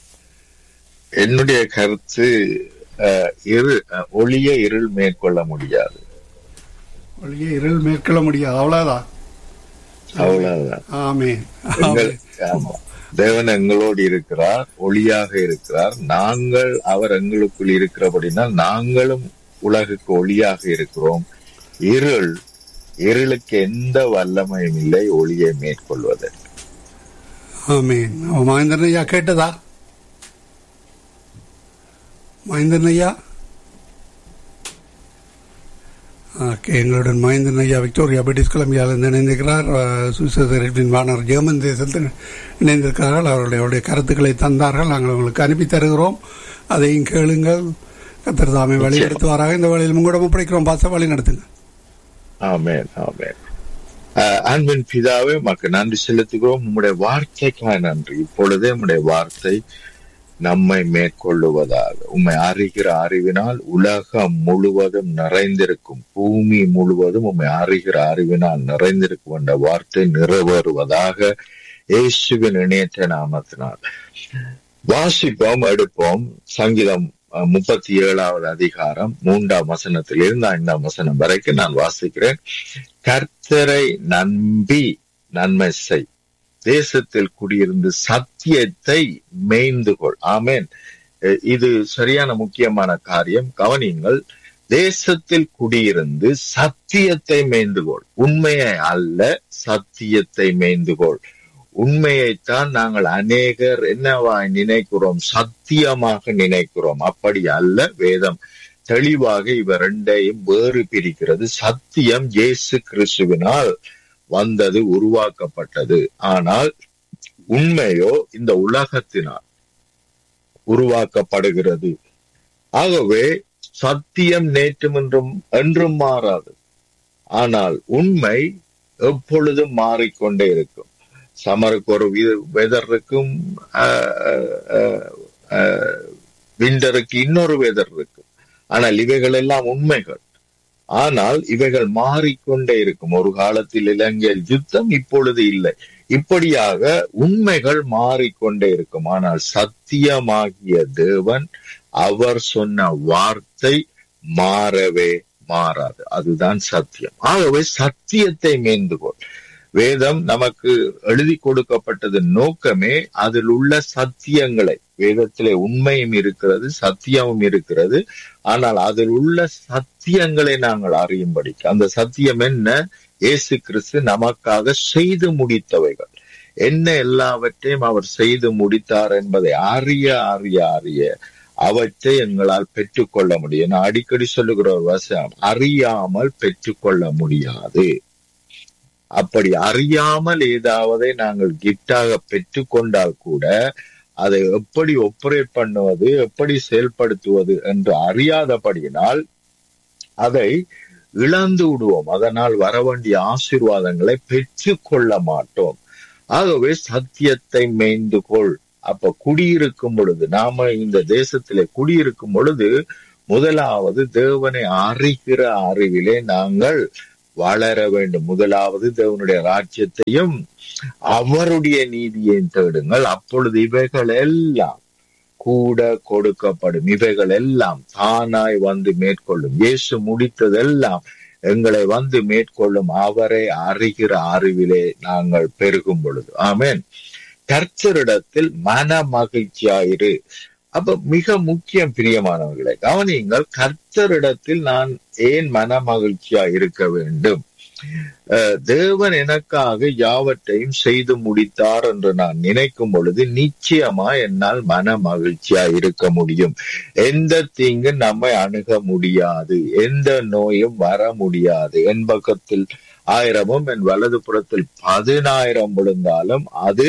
Speaker 6: என்னுடைய கருத்து அஹ், இரு அஹ், ஒளிய இருள் மேற்கொள்ள முடியாது
Speaker 3: ஒளியை இருள் மேற்கொள்ள முடியாது அவ்வளவுதான்
Speaker 6: அவ்வளவுதான்
Speaker 3: ஆமே
Speaker 6: எங்கள் ஆமா. தேவன் எங்களோடு இருக்கிறார் ஒளியாக இருக்கிறார் நாங்கள் அவர் எங்களுக்குள் இருக்கிறபடினால் நாங்களும் உலகுக்கு ஒளியாக இருக்கிறோம் இருள் இருளுக்கு எந்த வல்லமையும் இல்லை ஒளியை மேற்கொள்வது
Speaker 3: ஆமீன் மகேந்திரன் ஐயா கேட்டதா மகேந்திரன் ஐயா ஓகே எங்களுடன் மகேந்திரன் ஐயா விக்டோரியா பிரிட்டிஷ் கொலம்பியாவில் இணைந்திருக்கிறார் அஹ், சுவிசேஷரின் வானர் ஜெர்மன் தேசத்தில் இணைந்திருக்கிறார்கள் அவருடைய அவருடைய கருத்துக்களை தந்தார்கள் நாங்கள் உங்களுக்கு அனுப்பி தருகிறோம் அதையும் கேளுங்கள் கத்தர் தாமே வழி நடத்துவாராக இந்த வழியில் உங்களிடம் ஒப்படைக்கிறோம் பாச வழி நடத்துங்க
Speaker 6: ஆமென் ஆமென் அஹ், அன்பின் பிதாவே உமக்கு நன்றி செலுத்துகிறோம் உம்முடைய வார்த்தைக்காக நன்றி இப்பொழுதே உம்முடைய வார்த்தை நம்மை மேற்கொள்ளுவதாக உம்மை அறிகிற அறிவினால் உலகம் முழுவதும் நிறைந்திருக்கும் பூமி முழுவதும் உம்மை அறிகிற அறிவினால் நிறைந்திருக்கும் என்ற வார்த்தை நிறைவேறுவதாக இயேசுவின் இணையற்ற நாமத்தினால் வாசிப்போம் எடுப்போம் சங்கீதம் அஹ், முப்பத்தி ஏழாவது அதிகாரம் மூன்றாம் வசனத்திலிருந்து ஐந்தாம் வசனம் வரைக்கும் நான் வாசிக்கிறேன் கர்த்தரை நம்பி நன்மை செய் தேசத்தில் குடியிருந்து சத்தியத்தை மேய்ந்து கொள் ஆமென் அஹ் இது சரியான முக்கியமான காரியம் கவனியுங்கள் தேசத்தில் குடியிருந்து சத்தியத்தை மேய்ந்து கொள் உண்மையை அல்ல சத்தியத்தை மேய்ந்து கொள் உண்மையைத்தான் நாங்கள் அநேகர் என்னவாய் நினைக்கிறோம் சத்தியமாக நினைக்கிறோம் அப்படி அல்ல வேதம் தெளிவாக இவ ரெண்டையும் வேறு பிரிக்கிறது சத்தியம் இயேசு கிறிஸ்துவினால் வந்தது உருவாக்கப்பட்டது ஆனால் உண்மையோ இந்த உலகத்தினால் உருவாக்கப்படுகிறது ஆகவே சத்தியம் நேற்றும் என்றும் என்றும் மாறாது ஆனால் உண்மை எப்பொழுதும் மாறிக்கொண்டே இருக்கும் சமருக்கு ஒரு வெதர் இருக்கும் விண்டருக்கு இன்னொரு வெதர் இருக்கும் ஆனால் இவைகள் எல்லாம் உண்மைகள் ஆனால் இவைகள் மாறிக்கொண்டே இருக்கும் ஒரு காலத்தில் இலங்கையில் யுத்தம் இப்பொழுது இல்லை இப்படியாக உண்மைகள் மாறிக்கொண்டே இருக்கும் ஆனால் சத்தியமாகிய தேவன் அவர் சொன்ன வார்த்தை மாறவே மாறாது அதுதான் சத்தியம் ஆகவே சத்தியத்தை மேந்துகொள் வேதம் நமக்கு எழுதி கொடுக்கப்பட்டது நோக்கமே அதில் உள்ள சத்தியங்களை வேதத்திலே உண்மையும் இருக்கிறது சத்தியமும் இருக்கிறது ஆனால் அதில் உள்ள சத்தியங்களை நாங்கள் அறியும்படிக்கு அந்த சத்தியம் என்ன இயேசு கிறிஸ்து நமக்காக செய்து முடித்தவைகள் என்ன எல்லாவற்றையும் அவர் செய்து முடித்தார் என்பதை அறிய அறிய அறிய அவற்றை எங்களால் பெற்றுக்கொள்ள முடியும் நான் அடிக்கடி சொல்லுகிற ஒரு வசம் அறியாமல் பெற்றுக்கொள்ள முடியாது அப்படி அறியாமல் ஏதாவது நாங்கள் கிஃப்டாக பெற்றுக்கொண்டால் கூட அதை எப்படி ஒப்பரேட் பண்ணுவது எப்படி செயல்படுத்துவது என்று அறியாதபடியினால் அதை இழந்து விடுவோம் அதனால் வர வேண்டிய ஆசீர்வாதங்களை பெற்றுக்கொள்ள மாட்டோம் ஆகவே சத்தியத்தை மேய்ந்து கொள் அப்ப குடியிருக்கும் பொழுது நாம இந்த தேசத்திலே குடியிருக்கும் பொழுது முதலாவது தேவனை அறிகிற அறிவிலே நாங்கள் வளர வேண்டும் முதலாவது தேவனுடைய ராஜ்யத்தையும் அவருடைய நீதியையும் தேடுங்கள் அப்பொழுது இவைகள் எல்லாம் கூட கொடுக்கப்படும் இவைகள் எல்லாம் தானாய் வந்து மேற்கொள்ளும் இயேசு முடித்ததெல்லாம் எங்களை வந்து மேற்கொள்ளும் அவரை அறிகிற அறிவிலே நாங்கள் பெருகும் பொழுது ஆமென் கர்த்தரிடத்தில் மன மகிழ்ச்சியாயிரு அப்ப மிக முக்கியம் பிரியமானவர்களை கவனியுங்கள் கர்த்தரிடத்தில் நான் ஏன் மன மகிழ்ச்சியா இருக்க வேண்டும் அஹ் தேவன் எனக்காக யாவற்றையும் செய்து முடித்தார் என்று நான் நினைக்கும் பொழுது நிச்சயமா என்னால் மன மகிழ்ச்சியா இருக்க முடியும் எந்த தீங்கு நம்மை அணுக முடியாது எந்த நோயும் வர முடியாது என் பக்கத்தில் ஆயிரமும் என் வலது புறத்தில் பதினாயிரம் விழுந்தாலும் அது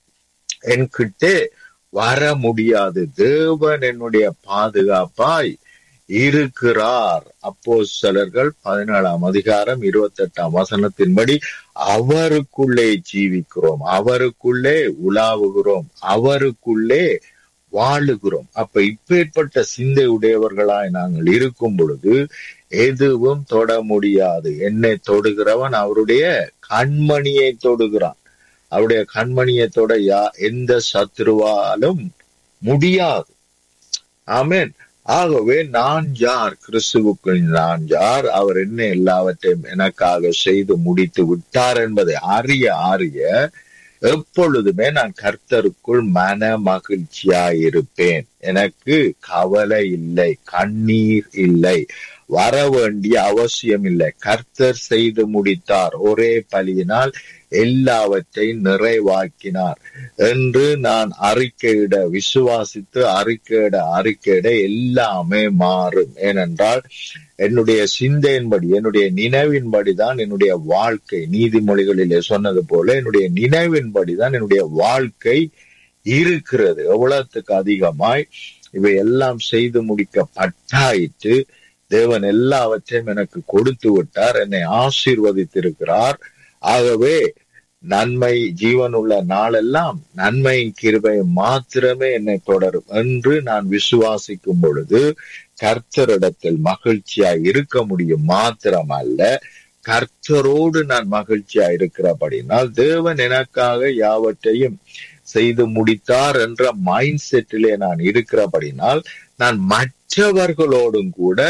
Speaker 6: என்கிட்ட வர முடியாது தேவன் என்னுடைய பாதுகாப்பாய் இருக்கிறார் அப்போ சிலர்கள் பதினேழாம் அதிகாரம் இருபத்தி எட்டாம் வசனத்தின்படி அவருக்குள்ளே ஜீவிக்கிறோம் அவருக்குள்ளே உலாவுகிறோம் அவருக்குள்ளே வாழுகிறோம் அப்ப இப்பேற்பட்ட சிந்தை உடையவர்களாய் நாங்கள் இருக்கும் பொழுது எதுவும் தொட முடியாது என்னை தொடுகிறவன் அவருடைய கண்மணியை தொடுகிறான் அவருடைய கண்மணியை தொட யா எந்த சத்ருவாலும் முடியாது ஆமென் ஆகவே நான் யார் கிறிஸ்துவுக்குள் நான் யார் அவர் என்ன எல்லாவற்றையும் எனக்காக செய்து முடித்து விட்டார் என்பதை அறிய அறிய எப்பொழுதுமே நான் கர்த்தருக்குள் மன மகிழ்ச்சியாயிருப்பேன் எனக்கு கவலை இல்லை கண்ணீர் இல்லை வர வேண்டிய அவசியம் இல்லை கர்த்தர் செய்து முடித்தார் ஒரே பலியினால் எல்லாவற்றையும் நிறைவாக்கினார் என்று நான் அறிக்கையிட விசுவாசித்து அறிக்கையிட அறிக்கையிட எல்லாமே மாறும் ஏனென்றால் என்னுடைய சிந்தையின்படி என்னுடைய நினைவின்படி தான் என்னுடைய வாழ்க்கை நீதிமொழிகளிலே சொன்னது போல என்னுடைய நினைவின்படி தான் என்னுடைய வாழ்க்கை இருக்கிறது எவ்வளவுக்கு அதிகமாய் இவை எல்லாம் செய்து முடிக்கப்பட்டாயிற்று தேவன் எல்லாவற்றையும் எனக்கு கொடுத்து விட்டார் என்னை ஆசீர்வதித்திருக்கிறார் ஆகவே நன்மை ஜீவனுள்ள நாளெல்லாம் நன்மையின் கிருபையும் மாத்திரமே என்னை தொடரும் என்று நான் விசுவாசிக்கும் பொழுது கர்த்தரிடத்தில் மகிழ்ச்சியா இருக்க முடியும் மாத்திரமல்ல கர்த்தரோடு நான் மகிழ்ச்சியா இருக்கிறபடினால் தேவன் எனக்காக யாவற்றையும் செய்து முடித்தார் என்ற மைண்ட் செட்டிலே நான் இருக்கிறபடினால் நான் மற்றவர்களோடும் கூட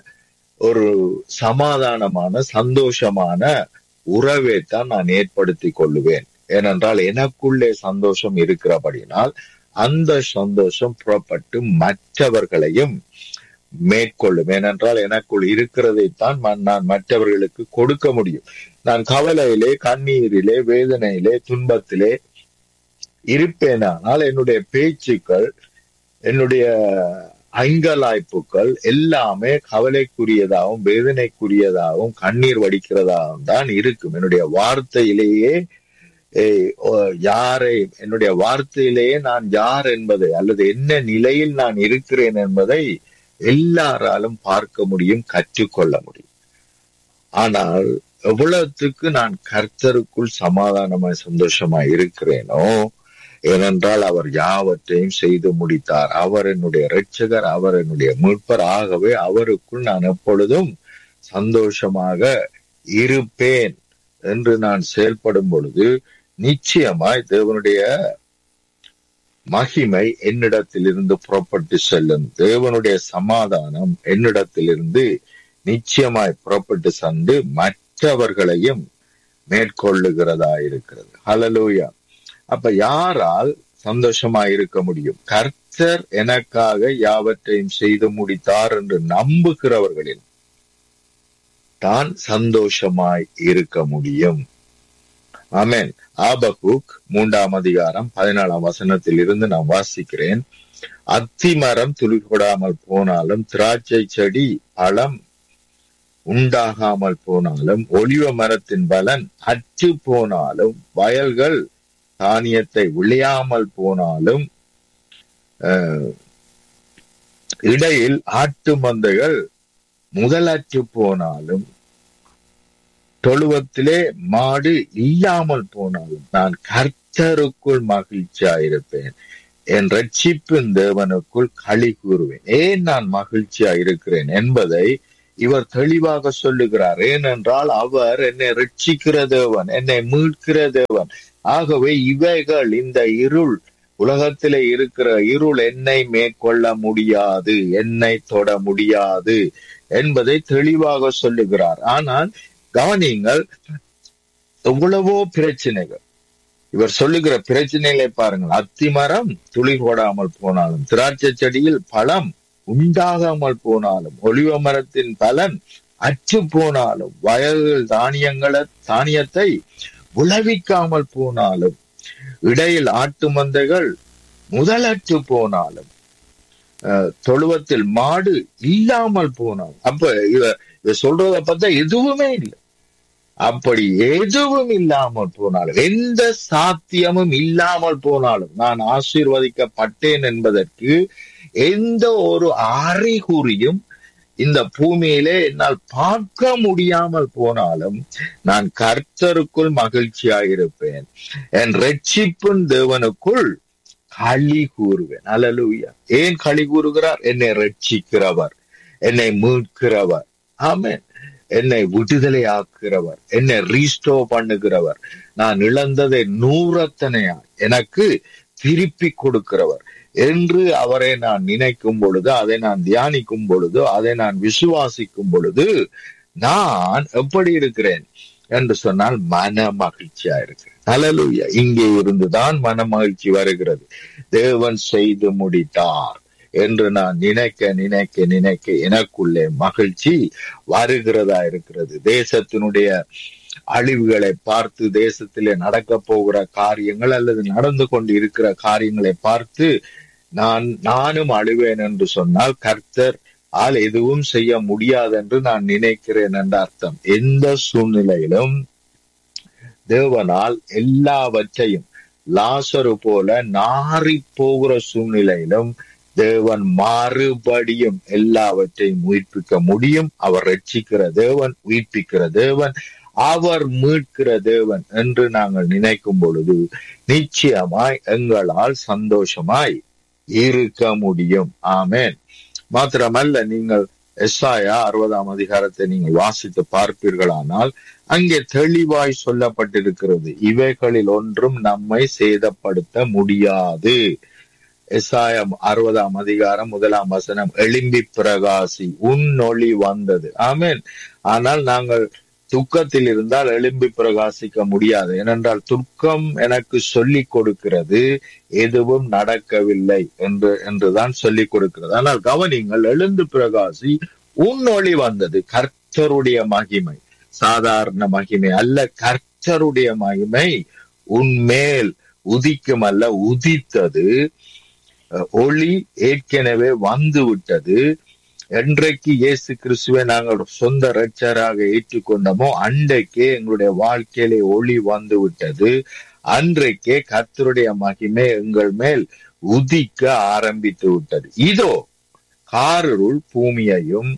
Speaker 6: ஒரு சமாதானமான சந்தோஷமான உறவை தான் நான் ஏற்படுத்தி கொள்ளுவேன் ஏனென்றால் எனக்குள்ளே சந்தோஷம் இருக்கிறபடினால் அந்த சந்தோஷம் புறப்பட்டு மற்றவர்களையும் மேற்கொள்ளும் ஏனென்றால் எனக்குள் இருக்கிறதைத்தான் நான் மற்றவர்களுக்கு கொடுக்க முடியும் நான் கவலையிலே கண்ணீரிலே வேதனையிலே துன்பத்திலே இருப்பேனானால் என்னுடைய பேச்சுக்கள் என்னுடைய ஐங்கலாய்ப்புகள் எல்லாமே கவலைக்குரியதாகவும் வேதனைக்குரியதாகவும் கண்ணீர் வடிக்கிறதாகவும் தான் இருக்கும் என்னுடைய வார்த்தையிலேயே யாரை என்னுடைய வார்த்தையிலேயே நான் யார் என்பதை அல்லது என்ன நிலையில் நான் இருக்கிறேன் என்பதை எல்லாராலும் பார்க்க முடியும் கற்றுக்கொள்ள முடியும் ஆனால் எவ்வளவுக்கு நான் கர்த்தருக்குள் சமாதானமாய் சந்தோஷமாய் இருக்கிறேனோ ஏனென்றால் அவர் யாவற்றையும் செய்து முடித்தார் அவர் என்னுடைய இரட்சகர் அவர் என்னுடைய மீட்பர் ஆகவே அவருக்குள் நான் எப்பொழுதும் சந்தோஷமாக இருப்பேன் என்று நான் செயல்படும் பொழுது நிச்சயமாய் தேவனுடைய மகிமை என்னிடத்திலிருந்து புறப்பட்டு செல்லும் தேவனுடைய சமாதானம் என்னிடத்திலிருந்து நிச்சயமாய் புறப்பட்டு சென்று மற்றவர்களையும் மேற்கொள்ளுகிறதா இருக்கிறது ஹலலூயா அப்ப யாரால் சந்தோஷமா இருக்க முடியும் கர்த்தர் எனக்காக யாவற்றையும் செய்து முடித்தார் என்று நம்புகிறவர்களில் தான் சந்தோஷமாய் இருக்க முடியும் ஆமேன் ஆபகுக் மூன்றாம் அதிகாரம் பதினாலாம் வசனத்தில் இருந்து நான் வாசிக்கிறேன் அத்தி மரம் துளிர்கொடாமல் போனாலும் திராட்சை செடி பழம் உண்டாகாமல் போனாலும் ஒளிவ மரத்தின் பலன் அற்று போனாலும் வயல்கள் தானியத்தை விளையாமல் போனாலும் இடையில் ஆட்டு மந்தைகள் முதலற்று போனாலும் தொழுவத்திலே மாடு இல்லாமல் போனாலும் நான் கர்த்தருக்குள் மகிழ்ச்சியாயிருப்பேன் என் ரட்சிப்பின் தேவனுக்குள் களி கூறுவேன் ஏன் நான் மகிழ்ச்சியா இருக்கிறேன் என்பதை இவர் தெளிவாக சொல்லுகிறார் ஏனென்றால் அவர் என்னை ரட்சிக்கிற தேவன் என்னை மீட்கிற தேவன் ஆகவே இவைகள் இந்த இருள் உலகத்திலே இருக்கிற இருள் என்னை மேற்கொள்ள முடியாது என்னை தொட முடியாது என்பதை தெளிவாக சொல்லுகிறார் ஆனால் கவனியுங்கள் எவ்வளவோ பிரச்சனைகள் இவர் சொல்லுகிற பிரச்சனைகளை பாருங்கள் அத்திமரம் துளிர் போடாமல் போனாலும் திராட்சை செடியில் பழம் உண்டாகாமல் போனாலும் ஒளிவ மரத்தின் பலன் அற்று போனாலும் வயல்கள் தானியங்களை தானியத்தை விளைவிக்காமல் போனாலும் இடையில் ஆட்டு மந்தைகள் முதலற்று போனாலும் அஹ், தொழுவத்தில் மாடு இல்லாமல் போனாலும் அப்ப இவ இவ சொல்றத பார்த்தா எதுவுமே இல்லை அப்படி எதுவும் இல்லாமல் போனாலும் எந்த சாத்தியமும் இல்லாமல் போனாலும் நான் ஆசீர்வதிக்கப்பட்டேன் என்பதற்கு எந்த ஒரு அறிகுறியும் இந்த பூமியிலே என்னால் பார்க்க முடியாமல் போனாலும் நான் கர்த்தருக்குள் மகிழ்ச்சியாயிருப்பேன் என் ரட்சிப்பின் தேவனுக்குள் களி கூறுவேன் அல்லேலூயா ஏன் களி கூறுகிறார் என்னை ரட்சிக்கிறவர் என்னை மீட்கிறவர் ஆமென் என்னை விடுதலை ஆக்குகிறவர் என்னை ரீஸ்டோ பண்ணுகிறவர் நான் இழந்ததை நூறத்தனையா எனக்கு திருப்பி கொடுக்கிறவர் என்று அவரை நான் நினைக்கும் பொழுது அதை நான் தியானிக்கும் பொழுது அதை நான் விசுவாசிக்கும் பொழுது நான் எப்படி இருக்கிறேன் என்று சொன்னால் மன மகிழ்ச்சியா இருக்கிறேன் ஹalleluya இங்கே இருந்துதான் மன மகிழ்ச்சி வருகிறது தேவன் செய்து முடித்தார் என்று நான் நினைக்க நினைக்க நினைக்க எனக்குள்ளே மகிழ்ச்சி வருகிறதா இருக்கிறது தேசத்தினுடைய அழிவுகளை பார்த்து தேசத்திலே நடக்க போகிற காரியங்கள் அல்லது நடந்து கொண்டு இருக்கிற காரியங்களை பார்த்து நான் நானும் அழுவேன் என்று சொன்னால் கர்த்தர் ஆல் எதுவும் செய்ய முடியாது என்று நான் நினைக்கிறேன் என்ற அர்த்தம் எந்த சூழ்நிலையிலும் தேவனால் எல்லாவற்றையும் லாசரு போல நாறி போகிற சூழ்நிலையிலும் தேவன் மறுபடியும் எல்லாவற்றையும் உயிர்ப்பிக்க முடியும் அவர் ரட்சிக்கிற தேவன் உயிர்ப்பிக்கிற தேவன் அவர் மீட்கிற தேவன் என்று நாங்கள் நினைக்கும் பொழுது நிச்சயமாய் எங்களால் சந்தோஷமாய் இருக்க முடியும் ஆமென் மாத்திரமல்ல நீங்கள் எஸ்ஆயா அறுபதாம் அதிகாரத்தை நீங்கள் வாசித்து பார்ப்பீர்களானால் அங்கே தெளிவாய் சொல்லப்பட்டிருக்கிறது இவைகளில் ஒன்றும் நம்மை சேதப்படுத்த முடியாது எஸ்ஆயம் அறுபதாம் அதிகாரம் முதலாம் வசனம் எழும்பி பிரகாசி உன் ஒளி வந்தது ஆமென் ஆனால் நாங்கள் துக்கத்தில் இருந்தால் எழும்பி பிரகாசிக்க முடியாது ஏனென்றால் துக்கம் எனக்கு சொல்லிக் கொடுக்கிறது எதுவும் நடக்கவில்லை என்று என்றுதான் சொல்லிக் கொடுக்கிறது ஆனால் கவனிங்கள் எழுந்து பிரகாசி உன் ஒளி வந்தது கர்த்தருடைய மகிமை சாதாரண மகிமை அல்ல கர்த்தருடைய மகிமை உன்மேல் உதிக்கும் அல்ல உதித்தது அஹ், ஒளி ஏற்கனவே வந்து விட்டது என்றைக்கு இயேசு கிறிஸ்துவை நாங்கள் சொந்த இரட்சராக ஏற்றுக்கொண்டோமோ அன்றைக்கே எங்களுடைய வாழ்க்கையிலே ஒளி வந்து விட்டது அன்றைக்கே கர்த்தருடைய மகிமை எங்கள் மேல் உதிக்க ஆரம்பித்து விட்டது இதோ காரிருள் பூமியையும்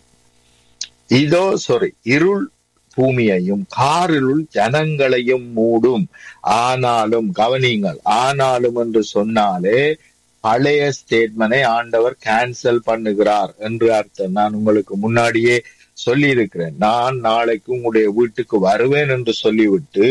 Speaker 6: இதோ சாரி இருள் பூமியையும் காரிருள் ஜனங்களையும் மூடும் ஆனாலும் கவனியுங்கள் ஆனாலும் என்று சொன்னாலே பழைய ஸ்டேட்மெண்டை ஆண்டவர் கேன்சல் பண்ணுகிறார் என்று அர்த்தம் நான் உங்களுக்கு முன்னாடியே சொல்லி இருக்கிறேன் நான் நாளைக்கு உங்களுடைய வீட்டுக்கு வருவேன் என்று சொல்லிவிட்டு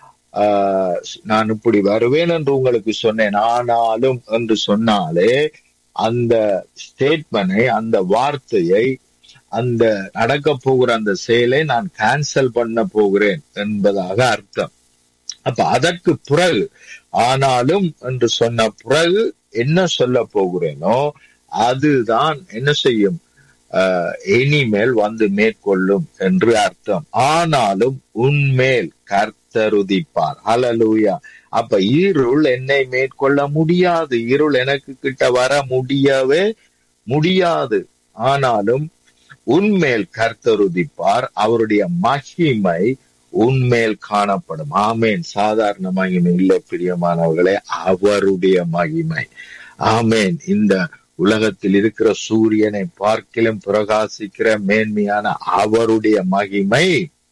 Speaker 6: ஆஹ், நான் இப்படி வருவேன் என்று உங்களுக்கு சொன்னேன் ஆனாலும் என்று சொன்னாலே அந்த ஸ்டேட்மெண்டை அந்த வார்த்தையை அந்த நடக்க போகிற அந்த செயலை நான் கேன்சல் பண்ண போகிறேன் என்பதாக அர்த்தம் அப்ப அதற்கு பிறகு ஆனாலும் என்று சொன்ன பிறகு என்ன சொல்ல போகிறேனோ அதுதான் என்ன செய்யும் ஆஹ், இனிமேல் வந்து மேற்கொள்ளும் என்று அர்த்தம் ஆனாலும் உன்மேல் கர்த்தருதிப்பார் ஹalleluya அப்ப இருள் என்னை மேற்கொள்ள முடியாது இருள் எனக்கு கிட்ட வர முடியவே முடியாது ஆனாலும் உன்மேல் கர்த்தருதிப்பார் அவருடைய மகிமை உன்மேல் காணப்படும் ஆமேன் சாதாரண மகிமை இல்லை பிரியமானவர்களே அவருடைய மகிமை ஆமேன் இந்த உலகத்தில் இருக்கிற சூரியனை பார்க்கிலும் பிரகாசிக்கிற மேன்மையான அவருடைய மகிமை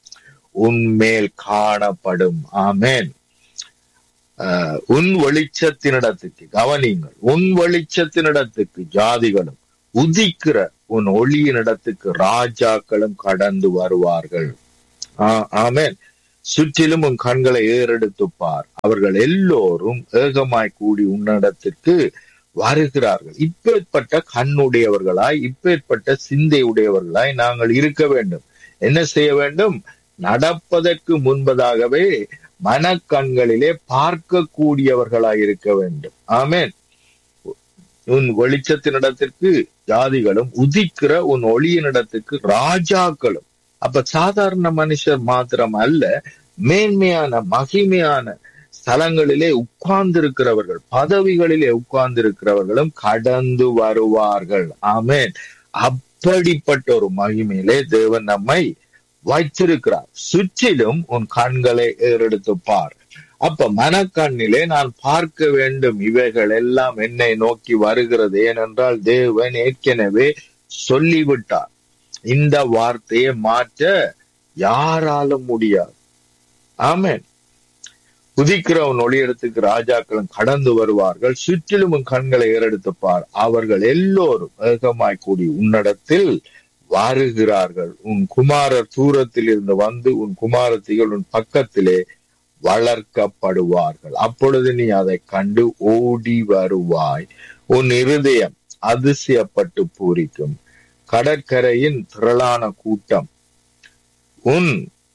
Speaker 6: உன்மேல் காணப்படும் ஆமென் ஆஹ், உன் வெளிச்சத்தினிடத்துக்கு கவனிங்கள் உன் வெளிச்சத்தினிடத்துக்கு ஜாதிகளும் உதிக்கிற உன் ஒளியினிடத்துக்கு ராஜாக்களும் கடந்து வருவார்கள் ஆ- ஆமென் சுற்றிலும் உன் கண்களை ஏறெடுத்து பார் அவர்கள் எல்லோரும் ஏகமாய் கூடி உன்னிடத்திற்கு வருகிறார்கள் இப்பேற்பட்ட கண்ணுடையவர்களாய் இப்பேற்பட்ட சிந்தை உடையவர்களாய் நாங்கள் இருக்க வேண்டும் என்ன செய்ய வேண்டும் நடப்பதற்கு முன்பதாகவே மனக்கண்களிலே பார்க்கக்கூடியவர்களாய் இருக்க வேண்டும் ஆமென் உன் வெளிச்சத்தினிடத்திற்கு ஜாதிகளும் உதிக்கிற உன் ஒளியினிடத்துக்கு ராஜாக்களும் அப்ப சாதாரண மனுஷர் மாத்திரம் அல்ல மேன்மையான மகிமையான ஸ்தலங்களிலே உட்கார்ந்திருக்கிறவர்கள் பதவிகளிலே உட்கார்ந்திருக்கிறவர்களும் கடந்து வருவார்கள் ஆமென் அப்படிப்பட்ட ஒரு மகிமையிலே தேவன் நம்மை வைத்திருக்கிறார் சுற்றிலும் உன் கண்களை ஏறெடுத்து பார் அப்ப மனக்கண்ணிலே நான் பார்க்க வேண்டும் இவைகள் எல்லாம் என்னை நோக்கி வருகிறது ஏனென்றால் தேவன் ஏற்கனவே சொல்லிவிட்டார் இந்த வார்த்தையை மாற்ற யாராலும் முடியாது ஆமென் உதிக்கிறவன் ஒளியிடத்துக்கு ராஜாக்களும் கடந்து வருவார்கள் சுற்றிலும் உன் கண்களை ஏறெடுத்து பார் அவர்கள் எல்லோரும் ஏகமாய் கூடி உன்னிடத்தில் வருகிறார்கள் உன் குமாரர் தூரத்தில் இருந்து வந்து உன் குமாரத்திகள் உன் பக்கத்திலே வளர்க்கப்படுவார்கள் அப்பொழுது நீ அதை கண்டு ஓடி வருவாய் உன் இருதயம் அதிசயப்பட்டு பூரிக்கும் கடற்கரையின் திரளான கூட்டம் உன்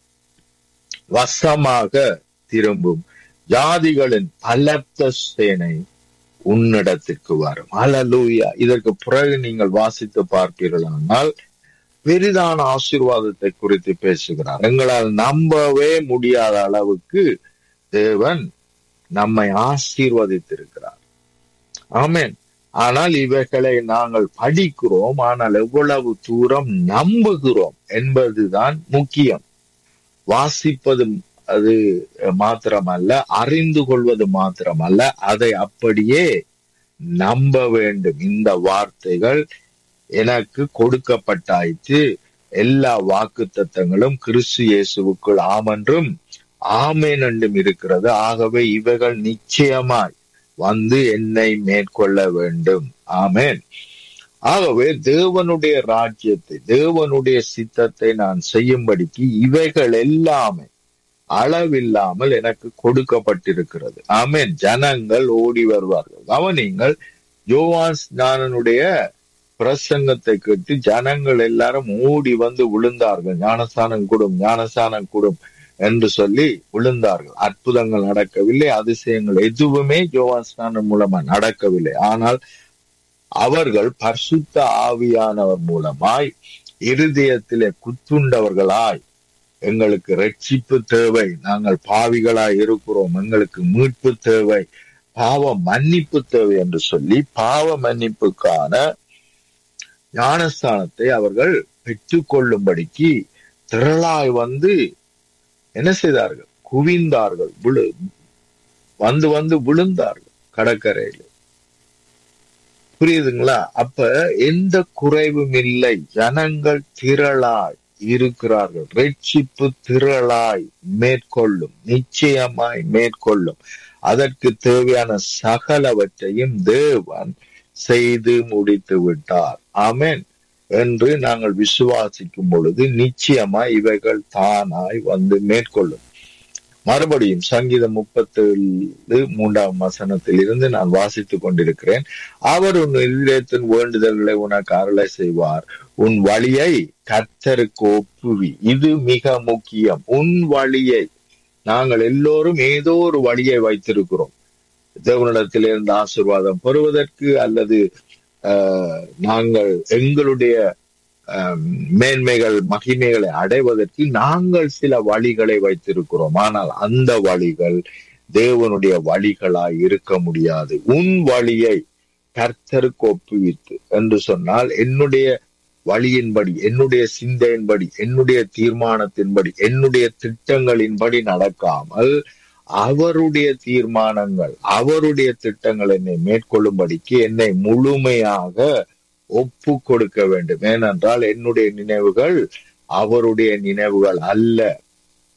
Speaker 6: வசமாக திரும்பும் ஜாதிகளின் பலத்த சேனை உன்னிடத்திற்கு வரும் அலலூயா இதற்கு பிறகு நீங்கள் வாசித்து பார்ப்பீர்களானால் பெரிதான ஆசீர்வாதத்தை குறித்து பேசுகிறார் எங்களால் நம்பவே முடியாத அளவுக்கு தேவன் நம்மை ஆசீர்வதித்திருக்கிறார் ஆமென் ஆனால் இவைகளை நாங்கள் படிக்கிறோம் ஆனால் எவ்வளவு தூரம் நம்புகிறோம் என்பதுதான் முக்கியம் வாசிப்பது அது மாத்திரமல்ல அறிந்து கொள்வது மாத்திரமல்ல அதை அப்படியே நம்ப வேண்டும் இந்த வார்த்தைகள் எனக்கு கொடுக்கப்பட்டாயிற்று எல்லா வாக்கு தத்தங்களும் கிறிஸ்து இயேசுவுக்குள் ஆமென்றும் ஆமேன் என்றும் இருக்கிறது ஆகவே இவைகள் நிச்சயமாய் வந்து என்னை மேற்கொள்ள வேண்டும் ஆமென் ஆகவே தேவனுடைய ராஜ்யத்தை தேவனுடைய சித்தத்தை நான் செய்யும்படிக்கு இவைகள் எல்லாமே அளவில்லாமல் எனக்கு கொடுக்கப்பட்டிருக்கிறது ஆமென் ஜனங்கள் ஓடி வருவார்கள் கவனிங்கள் யோவான் ஸ்நானனுடைய பிரசங்கத்தை கேட்டு ஜனங்கள் எல்லாரும் ஓடி வந்து விழுந்தார்கள் ஞானஸ்தானம் கூடும் ஞானஸ்தானம் கூடும் என்று சொல்லி விழுந்தார்கள் அற்புதங்கள் நடக்கவில்லை அதிசயங்கள் எதுவுமே யோவான் ஸ்நானம் மூலமா நடக்கவில்லை ஆனால் அவர்கள் பரிசுத்த ஆவியானவர் மூலமாய் இருதயத்திலே குத்துண்டவர்களாய் எங்களுக்கு ரட்சிப்பு தேவை நாங்கள் பாவிகளாய் இருக்கிறோம் எங்களுக்கு மீட்பு தேவை பாவ மன்னிப்பு தேவை என்று சொல்லி பாவ மன்னிப்புக்கான ஞானஸ்தானத்தை அவர்கள் பெற்றுக்கொள்ளும்படிக்கு திரளாய் வந்து என்ன செய்தார்கள் குவிந்தார்கள் விழு வந்து வந்து விழுந்தார்கள் கடற்கரையில் புரியுதுங்களா அப்ப எந்த குறைவும் இல்லை ஜனங்கள் திரளாய் இருக்கிறார்கள் ரட்சிப்பு திரளாய் மேற்கொள்ளும் நிச்சயமாய் மேற்கொள்ளும் அதற்கு தேவையான சகலவற்றையும் தேவன் செய்து முடித்து விட்டார் ஆமென் என்று நாங்கள் விசுவாசிக்கும் பொழுது நிச்சயமாய் இவைகள் தானாய் வந்து மேற்கொள்ளும் மறுபடியும் சங்கீதம் முப்பத்தேழு மூன்றாம் வசனத்தில் இருந்து நான் வாசித்துக் கொண்டிருக்கிறேன் அவர் உன் இதயத்தின் வேண்டுதல்களை உனக்கு அருளை செய்வார் உன் வழியை கர்த்தருக்கு ஒப்புவி இது மிக முக்கியம் உன் வழியை நாங்கள் எல்லோரும் ஏதோ ஒரு வழியை வைத்திருக்கிறோம் தேவனிடத்திலிருந்து ஆசீர்வாதம் பெறுவதற்கு அல்லது ஆஹ், நாங்கள் எங்களுடைய ஆஹ், மேன்மைகள் மகிமைகளை அடைவதற்கு நாங்கள் சில வழிகளை வைத்திருக்கிறோம் ஆனால் அந்த வழிகள் தேவனுடைய வழிகளாய் இருக்க முடியாது உன் வழியை கர்த்தருக்கு ஒப்புவித்து என்று சொன்னால் என்னுடைய வழியின்படி என்னுடைய சிந்தையின்படி என்னுடைய தீர்மானத்தின்படி என்னுடைய திட்டங்களின்படி நடக்காமல் அவருடைய தீர்மானங்கள் அவருடைய திட்டங்கள் என்னை மேற்கொள்ளும்படிக்கு என்னை முழுமையாக ஒப்பு கொடுக்க வேண்டும் ஏனென்றால் என்னுடைய நினைவுகள் அவருடைய நினைவுகள் அல்ல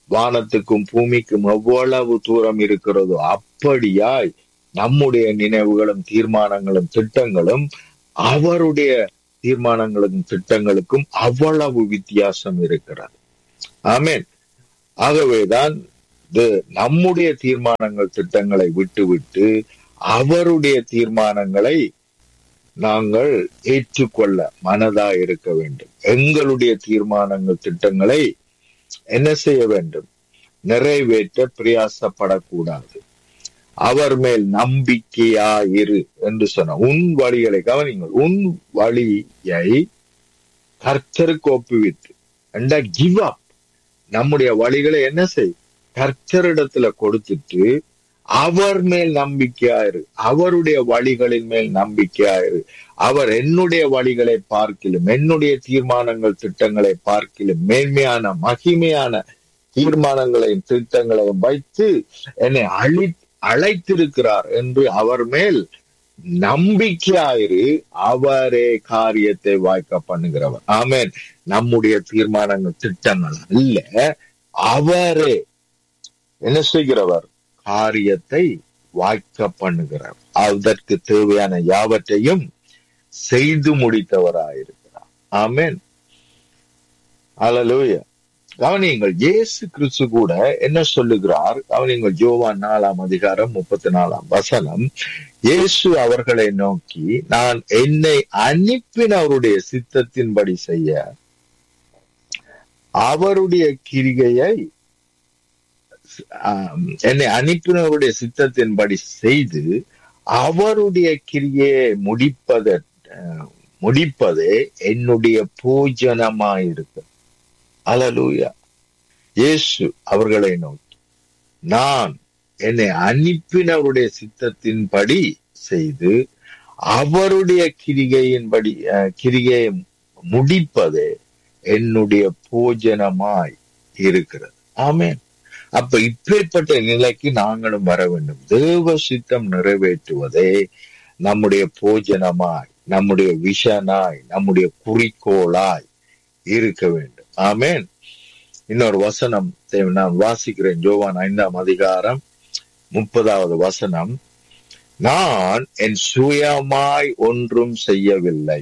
Speaker 6: வானத்துக்கும் பூமிக்கும் எவ்வளவு தூரம் இருக்கிறதோ அப்படியாய் நம்முடைய நினைவுகளும் தீர்மானங்களும் திட்டங்களும் அவருடைய தீர்மானங்களுக்கும் திட்டங்களுக்கும் அவ்வளவு வித்தியாசம் இருக்கிறது ஆமென் ஆகவேதான் இது- நம்முடைய தீர்மானங்கள் திட்டங்களை விட்டுவிட்டு அவருடைய தீர்மானங்களை நாங்கள் ஏற்றுக்கொள்ள மனதா இருக்க வேண்டும் எங்களுடைய தீர்மானங்கள் திட்டங்களை என்ன செய்ய வேண்டும் நிறைவேற்ற பிரயாசப்படக்கூடாது அவர் மேல் நம்பிக்கையா இரு என்று சொன்ன உன் வழிகளை கவனிங்கள் உன் வழியை கர்த்தருக்கு ஒப்புவித்து கிவ் அப் நம்முடைய வழிகளை என்ன செய் கர்த்தரிடத்துல கொடுத்துட்டு அவர் மேல் நம்பிக்கையாயிரு அவருடைய வழிகளின் மேல் நம்பிக்கையாயிரு அவர் என்னுடைய வழிகளை பார்க்கிலும் என்னுடைய தீர்மானங்கள் திட்டங்களை பார்க்கிலும் மேன்மையான மகிமையான தீர்மானங்களையும் திட்டங்களையும் வைத்து என்னை அழி அழைத்திருக்கிறார் என்று அவர் மேல் நம்பிக்கையாயிரு அவரே காரியத்தை வாய்க்க பண்ணுகிறவர் ஆமென் நம்முடைய தீர்மானங்கள் திட்டங்கள் அல்ல அவரே என்ன செய்கிறவர் காரியத்தை வாய்க்க பண்ணுகிறார் அதற்கு தேவையான யாவற்றையும் செய்து முடித்தவராயிருக்கிறார் ஆமென் அல்லேலூயா கவனியுங்கள் இயேசு கிறிஸ்து கூட என்ன சொல்லுகிறார் கவனியுங்கள் ஜோவான் நாலாம் அதிகாரம் முப்பத்தி நாலாம் வசனம் இயேசு அவர்களை நோக்கி நான் என்னை அனுப்பினவருடைய சித்தத்தின்படி செய்ய அவருடைய கிரிகையை ஆம், என்னை அனுப்பினவருடைய சித்தத்தின்படி செய்து அவருடைய கிரியை முடிப்பத அஹ், முடிப்பதே என்னுடைய பூஜனமாயிருக்கு அலலூயா இயேசு அவர்களை நோக்கி நான் என்னை அனுப்பினவருடைய சித்தத்தின்படி செய்து அவருடைய கிரிகையின்படி அஹ், கிரிகையை முடிப்பதே என்னுடைய போஜனமாய் இருக்கிறது ஆமென் அப்ப இப்பேற்பட்ட நிலைக்கு நாங்களும் வர வேண்டும் தேவ சித்தம் நிறைவேற்றுவதே நம்முடைய போஜனமாய் நம்முடைய விஷனாய் நம்முடைய குறிக்கோளாய் இருக்க வேண்டும் ஆமென் இன்னொரு வசனம் தே- நான் வாசிக்கிறேன் ஜோவான் ஐந்தாம் அதிகாரம் முப்பதாவது வசனம் நான் என் சுயமாய் ஒன்றும் செய்யவில்லை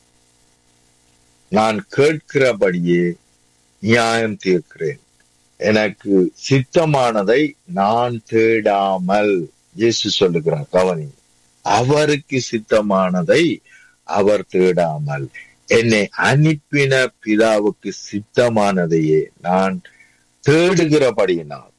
Speaker 6: நான் கேட்கிறபடியே நியாயம் தீர்க்கிறேன் எனக்கு சித்தமானதை நான் தேடாமல் இயேசு சொல்லுகிறார் கவனி அவருக்கு சித்தமானதை அவர் தேடாமல் என்னை அனுப்பின பிதாவுக்கு சித்தமானதையே நான் தேடுகிறபடியினால்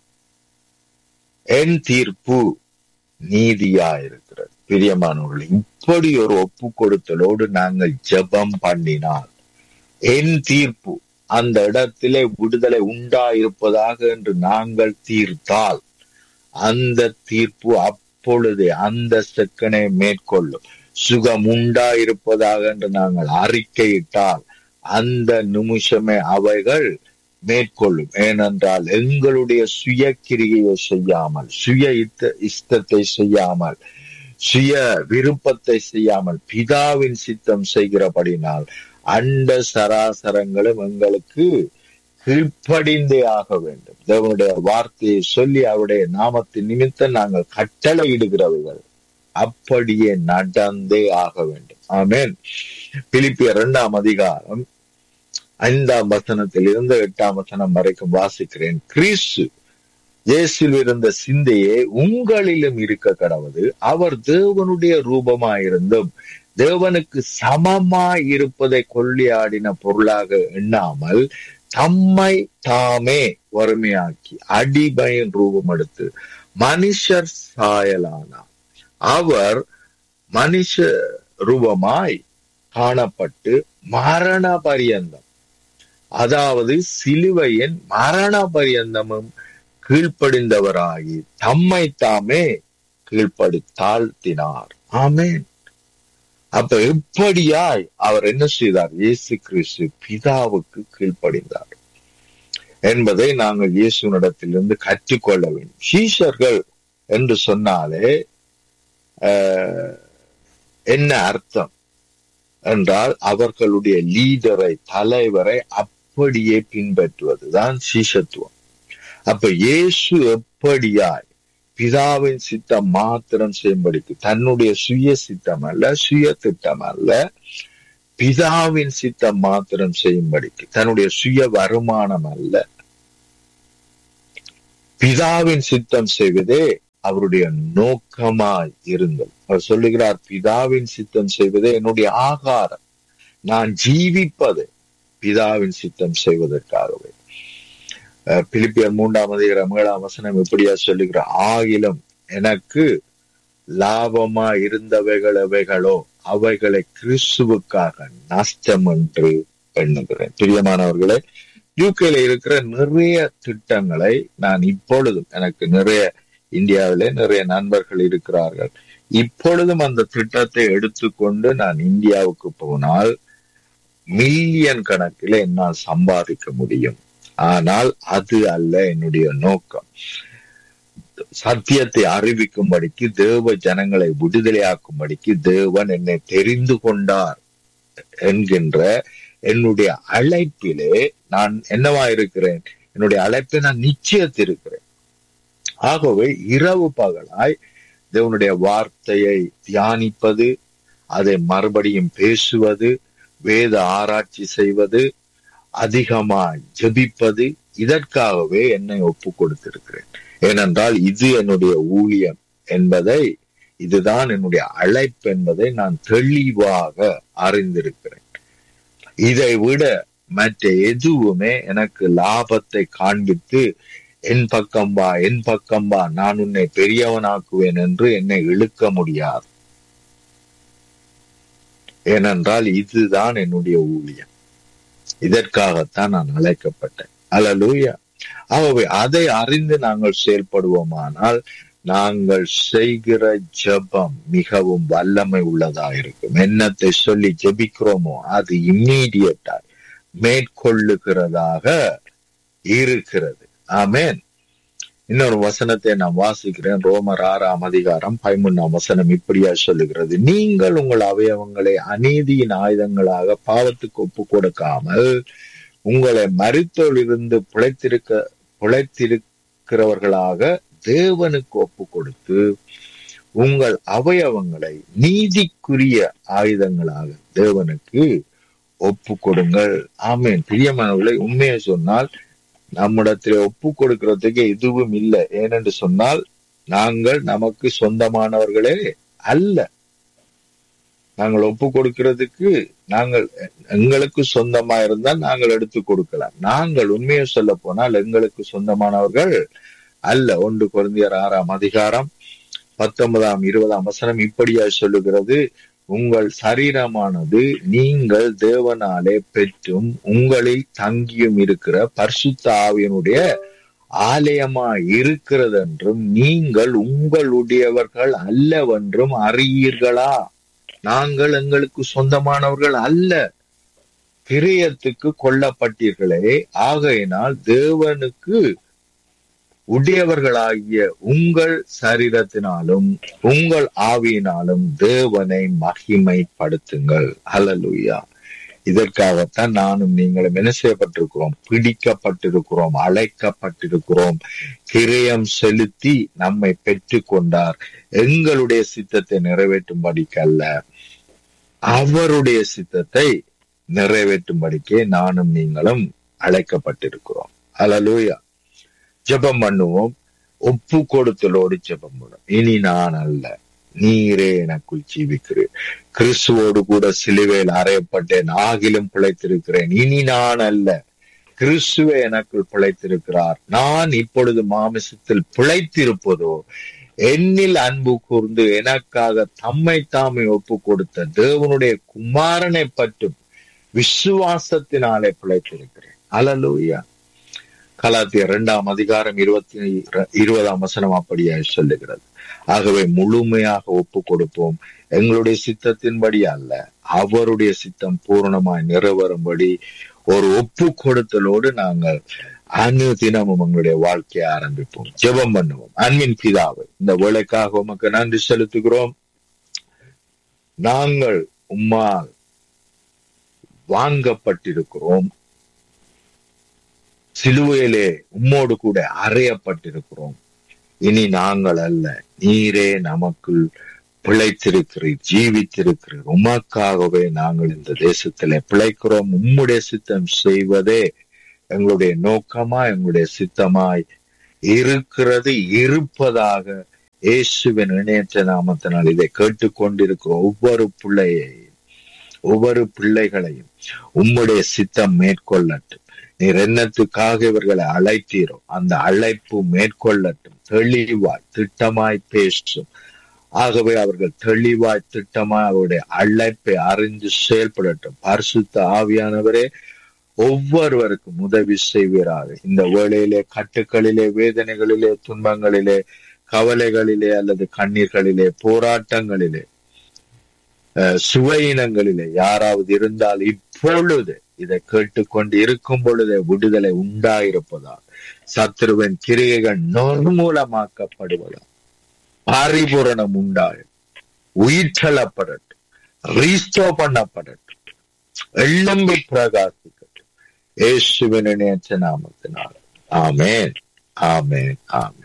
Speaker 6: என் தீர்ப்பு நீதியாயிருக்கிறது பிரியமானவர்களே இப்படி ஒரு ஒப்பு கொடுத்தலோடு நாங்கள் ஜெபம் பண்ணினால் என் தீர்ப்பு அந்த இடத்திலே விடுதலை உண்டாயிருப்பதாக என்று நாங்கள் தீர்த்தால் அந்த தீர்ப்பு அப்பொழுதே அந்த செக்கனை மேற்கொள்ளும் சுகம் உண்டாயிருப்பதாக என்று நாங்கள் அறிக்கையிட்டால் அந்த நிமிஷமே அவைகள் மேற்கொள்ளும் ஏனென்றால் எங்களுடைய சுய கிரியை செய்யாமல் சுய இத்த இஷ்டத்தை செய்யாமல் சுய விருப்பத்தை செய்யாமல் பிதாவின் சித்தம் செய்கிறபடினால் அண்ட சராசரங்களும் எங்களுக்கு கீழ்ப்படிந்தே ஆக வேண்டும் தேவனுடைய வார்த்தையை சொல்லி அவருடைய நாமத்தின் நிமித்தம் நாங்கள் கட்டளையிடுகிறவர்கள் அப்படியே நடந்தே ஆக வேண்டும் ஆமென் பிலிப்பிய இரண்டாம் அதிகாரம் ஐந்தாம் வசனத்தில் இருந்து எட்டாம் வசனம் வரைக்கும் வாசிக்கிறேன் கிறிஸ்து இயேசுவில் இருந்த சிந்தையே உங்களிலும் இருக்க கடவுது அவர் தேவனுடைய ரூபமாயிருந்தும் தேவனுக்கு சமமாய் இருப்பதை கொள்ளையாடின பொருளாக எண்ணாமல் தம்மை தாமே வறுமையாக்கி அடிபயன் ரூபம் எடுத்து மனுஷர் சாயலானார் அவர் மனுஷ ரூபமாய் காணப்பட்டு மரண பரியந்தம் அதாவது சிலுவையின் மரண பரியந்தமும் கீழ்ப்படிந்தவராகி தம்மை தாமே கீழ்ப்படி தாழ்த்தினார் ஆமென் அப்ப எப்படியாய் அவர் என்ன செய்தார் இயேசு கிறிஸ்து பிதாவுக்கு கீழ்ப்படிந்தார் என்பதை நாங்கள் இயேசுனிடத்திலிருந்து கற்றுக்கொள்ள வேண்டும் சீஷர்கள் என்று சொன்னாலே ஆஹ், என்ன அர்த்தம் என்றால் அவர்களுடைய லீடரை தலைவரை அப்படியே பின்பற்றுவதுதான் சீஷத்துவம் அப்ப இயேசு எப்படியாய் பிதாவின் சித்தம் மாத்திரம் செய்யும்படிக்கு தன்னுடைய சுய சித்தம் அல்ல சுய திட்டம் அல்ல பிதாவின் சித்தம் மாத்திரம் செய்யும்படிக்கு தன்னுடைய சுய வருமானம் அல்ல பிதாவின் சித்தம் செய்வதே அவருடைய நோக்கமாய் இருந்தது அவர் சொல்லுகிறார் பிதாவின் சித்தம் செய்வதே என்னுடைய ஆகாரம் நான் ஜீவிப்பது பிதாவின் சித்தம் செய்வதற்காகவே அஹ் பிலிப்பியர் மூன்றாம் அதிகாரம் ஏழாம் வசனம் எப்படியா சொல்லுகிற ஆகிலும் எனக்கு லாபமா இருந்தவைகள் எவைகளோ அவைகளை கிறிஸ்துவுக்காக நஷ்டம் என்று எண்ணுகிறேன் பிரியமானவர்களே யூகேல இருக்கிற நிறைய திட்டங்களை நான் இப்பொழுதும் எனக்கு நிறைய இந்தியாவிலே நிறைய நண்பர்கள் இருக்கிறார்கள் இப்பொழுதும் அந்த திட்டத்தை எடுத்துக்கொண்டு நான் இந்தியாவுக்கு போனால் மில்லியன் கணக்கில் என்னால் சம்பாதிக்க முடியும் ஆனால் அது அல்ல என்னுடைய நோக்கம் சத்தியத்தை அறிவிக்கும்படிக்கு தேவ ஜனங்களை விடுதலையாக்கும்படிக்கு தேவன் என்னை தெரிந்து கொண்டார் என்கின்ற என்னுடைய அழைப்பிலே நான் என்னவா இருக்கிறேன் என்னுடைய அழைப்பை நான் நிச்சயத்திருக்கிறேன் ஆகவே இரவு பகலாய் தேவனுடைய வார்த்தையை தியானிப்பது அதை மறுபடியும் பேசுவது வேத ஆராய்ச்சி செய்வது அதிகமாய் ஜெபிப்பது இதற்காகவே என்னை ஒப்பு கொடுத்திருக்கிறேன் ஏனென்றால் இது என்னுடைய ஊழியம் என்பதை இதுதான் என்னுடைய அழைப்பு என்பதை நான் தெளிவாக அறிந்திருக்கிறேன் இதை விட மற்ற எதுவுமே எனக்கு லாபத்தை காண்பித்து என் பக்கம் வா என் பக்கம் வா நான் உன்னை பெரியவனாக்குவேன் என்று என்னை இழுக்க முடியாது ஏனென்றால் இதுதான் என்னுடைய ஊழியம் இதற்காகத்தான் நான் அழைக்கப்பட்டேன் அல்லலூயா ஆகவே அதை அறிந்து நாங்கள் செயல்படுவோமானால் நாங்கள் செய்கிற ஜெபம் மிகவும் வல்லமை உள்ளதா இருக்கும் என்னத்தை சொல்லி ஜெபிக்கிறோமோ அது இம்மீடியட்டாய் மேற்கொள்ளுகிறதாக இருக்கிறது ஆமேன் இன்னொரு வசனத்தை நான் வாசிக்கிறேன் ரோமர் ஆறாம் அதிகாரம் பதிமூணாம் வசனம் இப்படியா சொல்லுகிறது நீங்கள் உங்கள் அவயவங்களை அநீதியின் ஆயுதங்களாக பாவத்துக்கு ஒப்பு கொடுக்காமல் உங்களை மருத்துவலிருந்து பிழைத்திருக்க பிழைத்திருக்கிறவர்களாக தேவனுக்கு ஒப்பு கொடுத்து உங்கள் அவயவங்களை நீதிக்குரிய ஆயுதங்களாக தேவனுக்கு ஒப்பு கொடுங்கள் ஆமேன் பிரியமானவர்களை உண்மையை சொன்னால் நம்மிடத்தில் ஒப்பு கொடுக்கிறதுக்கு எதுவும் இல்லை ஏனென்று சொன்னால் நாங்கள் நமக்கு சொந்தமானவர்களே அல்ல நாங்கள் ஒப்பு கொடுக்கிறதுக்கு நாங்கள் எங்களுக்கு சொந்தமா இருந்தால் நாங்கள் எடுத்து கொடுக்கலாம் நாங்கள் உண்மையை சொல்ல போனால் எங்களுக்கு சொந்தமானவர்கள் அல்ல ஒன்று குழந்தையர் ஆறாம் அதிகாரம் பத்தொன்பதாம் இருபதாம் வசனம் இப்படியா சொல்லுகிறது உங்கள் சரீரமானது நீங்கள் தேவனாலே பெற்றும் உங்களில் தங்கியும் இருக்கிற பரிசுத்த ஆவியனுடைய ஆலயமா இருக்கிறது என்றும் நீங்கள் உங்களுடையவர்கள் அல்லவென்றும் அறியீர்களா நாங்கள் எங்களுக்கு சொந்தமானவர்கள் அல்ல கிரியத்துக்கு கொல்லப்பட்டீர்களே ஆகையினால் தேவனுக்கு உடையவர்களாகிய உங்கள் சரீரத்தினாலும் உங்கள் ஆவியினாலும் தேவனை மகிமைப்படுத்துங்கள் ஹலலுயா இதற்காகத்தான் நானும் நீங்களும் என்ன செய்யப்பட்டிருக்கிறோம் பிடிக்கப்பட்டிருக்கிறோம் அழைக்கப்பட்டிருக்கிறோம் கிரயம் செலுத்தி நம்மை பெற்றுக் கொண்டார் எங்களுடைய சித்தத்தை நிறைவேற்றும்படிக்கல்ல அவருடைய சித்தத்தை நிறைவேற்றும்படிக்கே நானும் நீங்களும் அழைக்கப்பட்டிருக்கிறோம் அலலூயா ஜெபம் பண்ணுவோம் ஒப்பு கொடுத்தலோடு ஜெபம் பண்ணும் இனி நான் அல்ல நீரே எனக்குள் ஜீவிக்கிறேன் கிறிஸ்துவோடு கூட சிலுவையில் அறையப்பட்டேன் ஆகிலும் பிழைத்திருக்கிறேன் இனி நான் அல்ல கிறிஸ்துவே எனக்குள் பிழைத்திருக்கிறார் நான் இப்பொழுது மாமிசத்தில் பிழைத்திருப்பதோ என்னில் அன்பு கூர்ந்து எனக்காக தம்மை தாமே ஒப்பு கொடுத்த தேவனுடைய குமாரனை பற்றும் விசுவாசத்தினாலே பிழைத்திருக்கிறேன் அலலூயா கலாத்திய இரண்டாம் அதிகாரம் இருபத்தி இருபதாம் வசனம் அப்படியாக சொல்லுகிறது ஆகவே முழுமையாக ஒப்பு கொடுப்போம் எங்களுடைய சித்தத்தின்படி அல்ல அவருடைய சித்தம் பூர்ணமாய் நிறைவேறும்படி ஒரு ஒப்பு கொடுத்தலோடு நாங்கள் அணு தினமும் எங்களுடைய வாழ்க்கையை ஆரம்பிப்போம் ஜெபம் பண்ணுவோம் அன்பின் பிதாவை இந்த வேலைக்காக உமக்கு நன்றி செலுத்துகிறோம் நாங்கள் உம்மால் வாங்கப்பட்டிருக்கிறோம் சிலுவையிலே உம்மோடு கூட அறையப்பட்டிருக்கிறோம் இனி நாங்கள் அல்ல நீரே நமக்குள் பிழைத்திருக்கிறீர் ஜீவித்திருக்கிறீர் உமக்காகவே நாங்கள் இந்த தேசத்திலே பிழைக்கிறோம் உம்முடைய சித்தம் செய்வதே எங்களுடைய நோக்கமா எங்களுடைய சித்தமாய் இருக்கிறது இருப்பதாக இயேசுவின் இணையற்ற நாமத்தினால் இதை கேட்டுக்கொண்டிருக்கிற ஒவ்வொரு பிள்ளையையும் ஒவ்வொரு பிள்ளைகளையும் உம்முடைய சித்தம் மேற்கொள்ளட்டும் நீர் என்னத்துக்காக இவர்களை அழைத்தீரோ அந்த அழைப்பு மேற்கொள்ளட்டும் தெளிவாய் திட்டமாய் பேசும் ஆகவே அவர்கள் தெளிவாய் திட்டமாய் அவருடைய அழைப்பை அறிந்து செயல்படட்டும் பரிசுத்த ஆவியானவரே ஒவ்வொருவருக்கும் உதவி செய்வீராக இந்த வேளையிலே கட்டுக்களிலே வேதனைகளிலே துன்பங்களிலே கவலைகளிலே அல்லது கண்ணீர்களிலே போராட்டங்களிலே அஹ், சுவையினங்களிலே யாராவது இருந்தால் இப்பொழுது இதை கேட்டுக்கொண்டு இருக்கும் பொழுதே விடுதலை உண்டாயிருப்பதால் சத்ருவின் கிரியைகள் நிர்மூலமாக்கப்படுவதால் பரிபூரணம் உண்டாயும் உயிர்த்தளப்படட்டும் ரீஸ்டோ பண்ணப்படட்டும் எள்ளம்பு பிரகாசிக்கட்டும் இயேசுவின் இணையற்ற நாமத்தினால் ஆமென் ஆமென் ஆமென்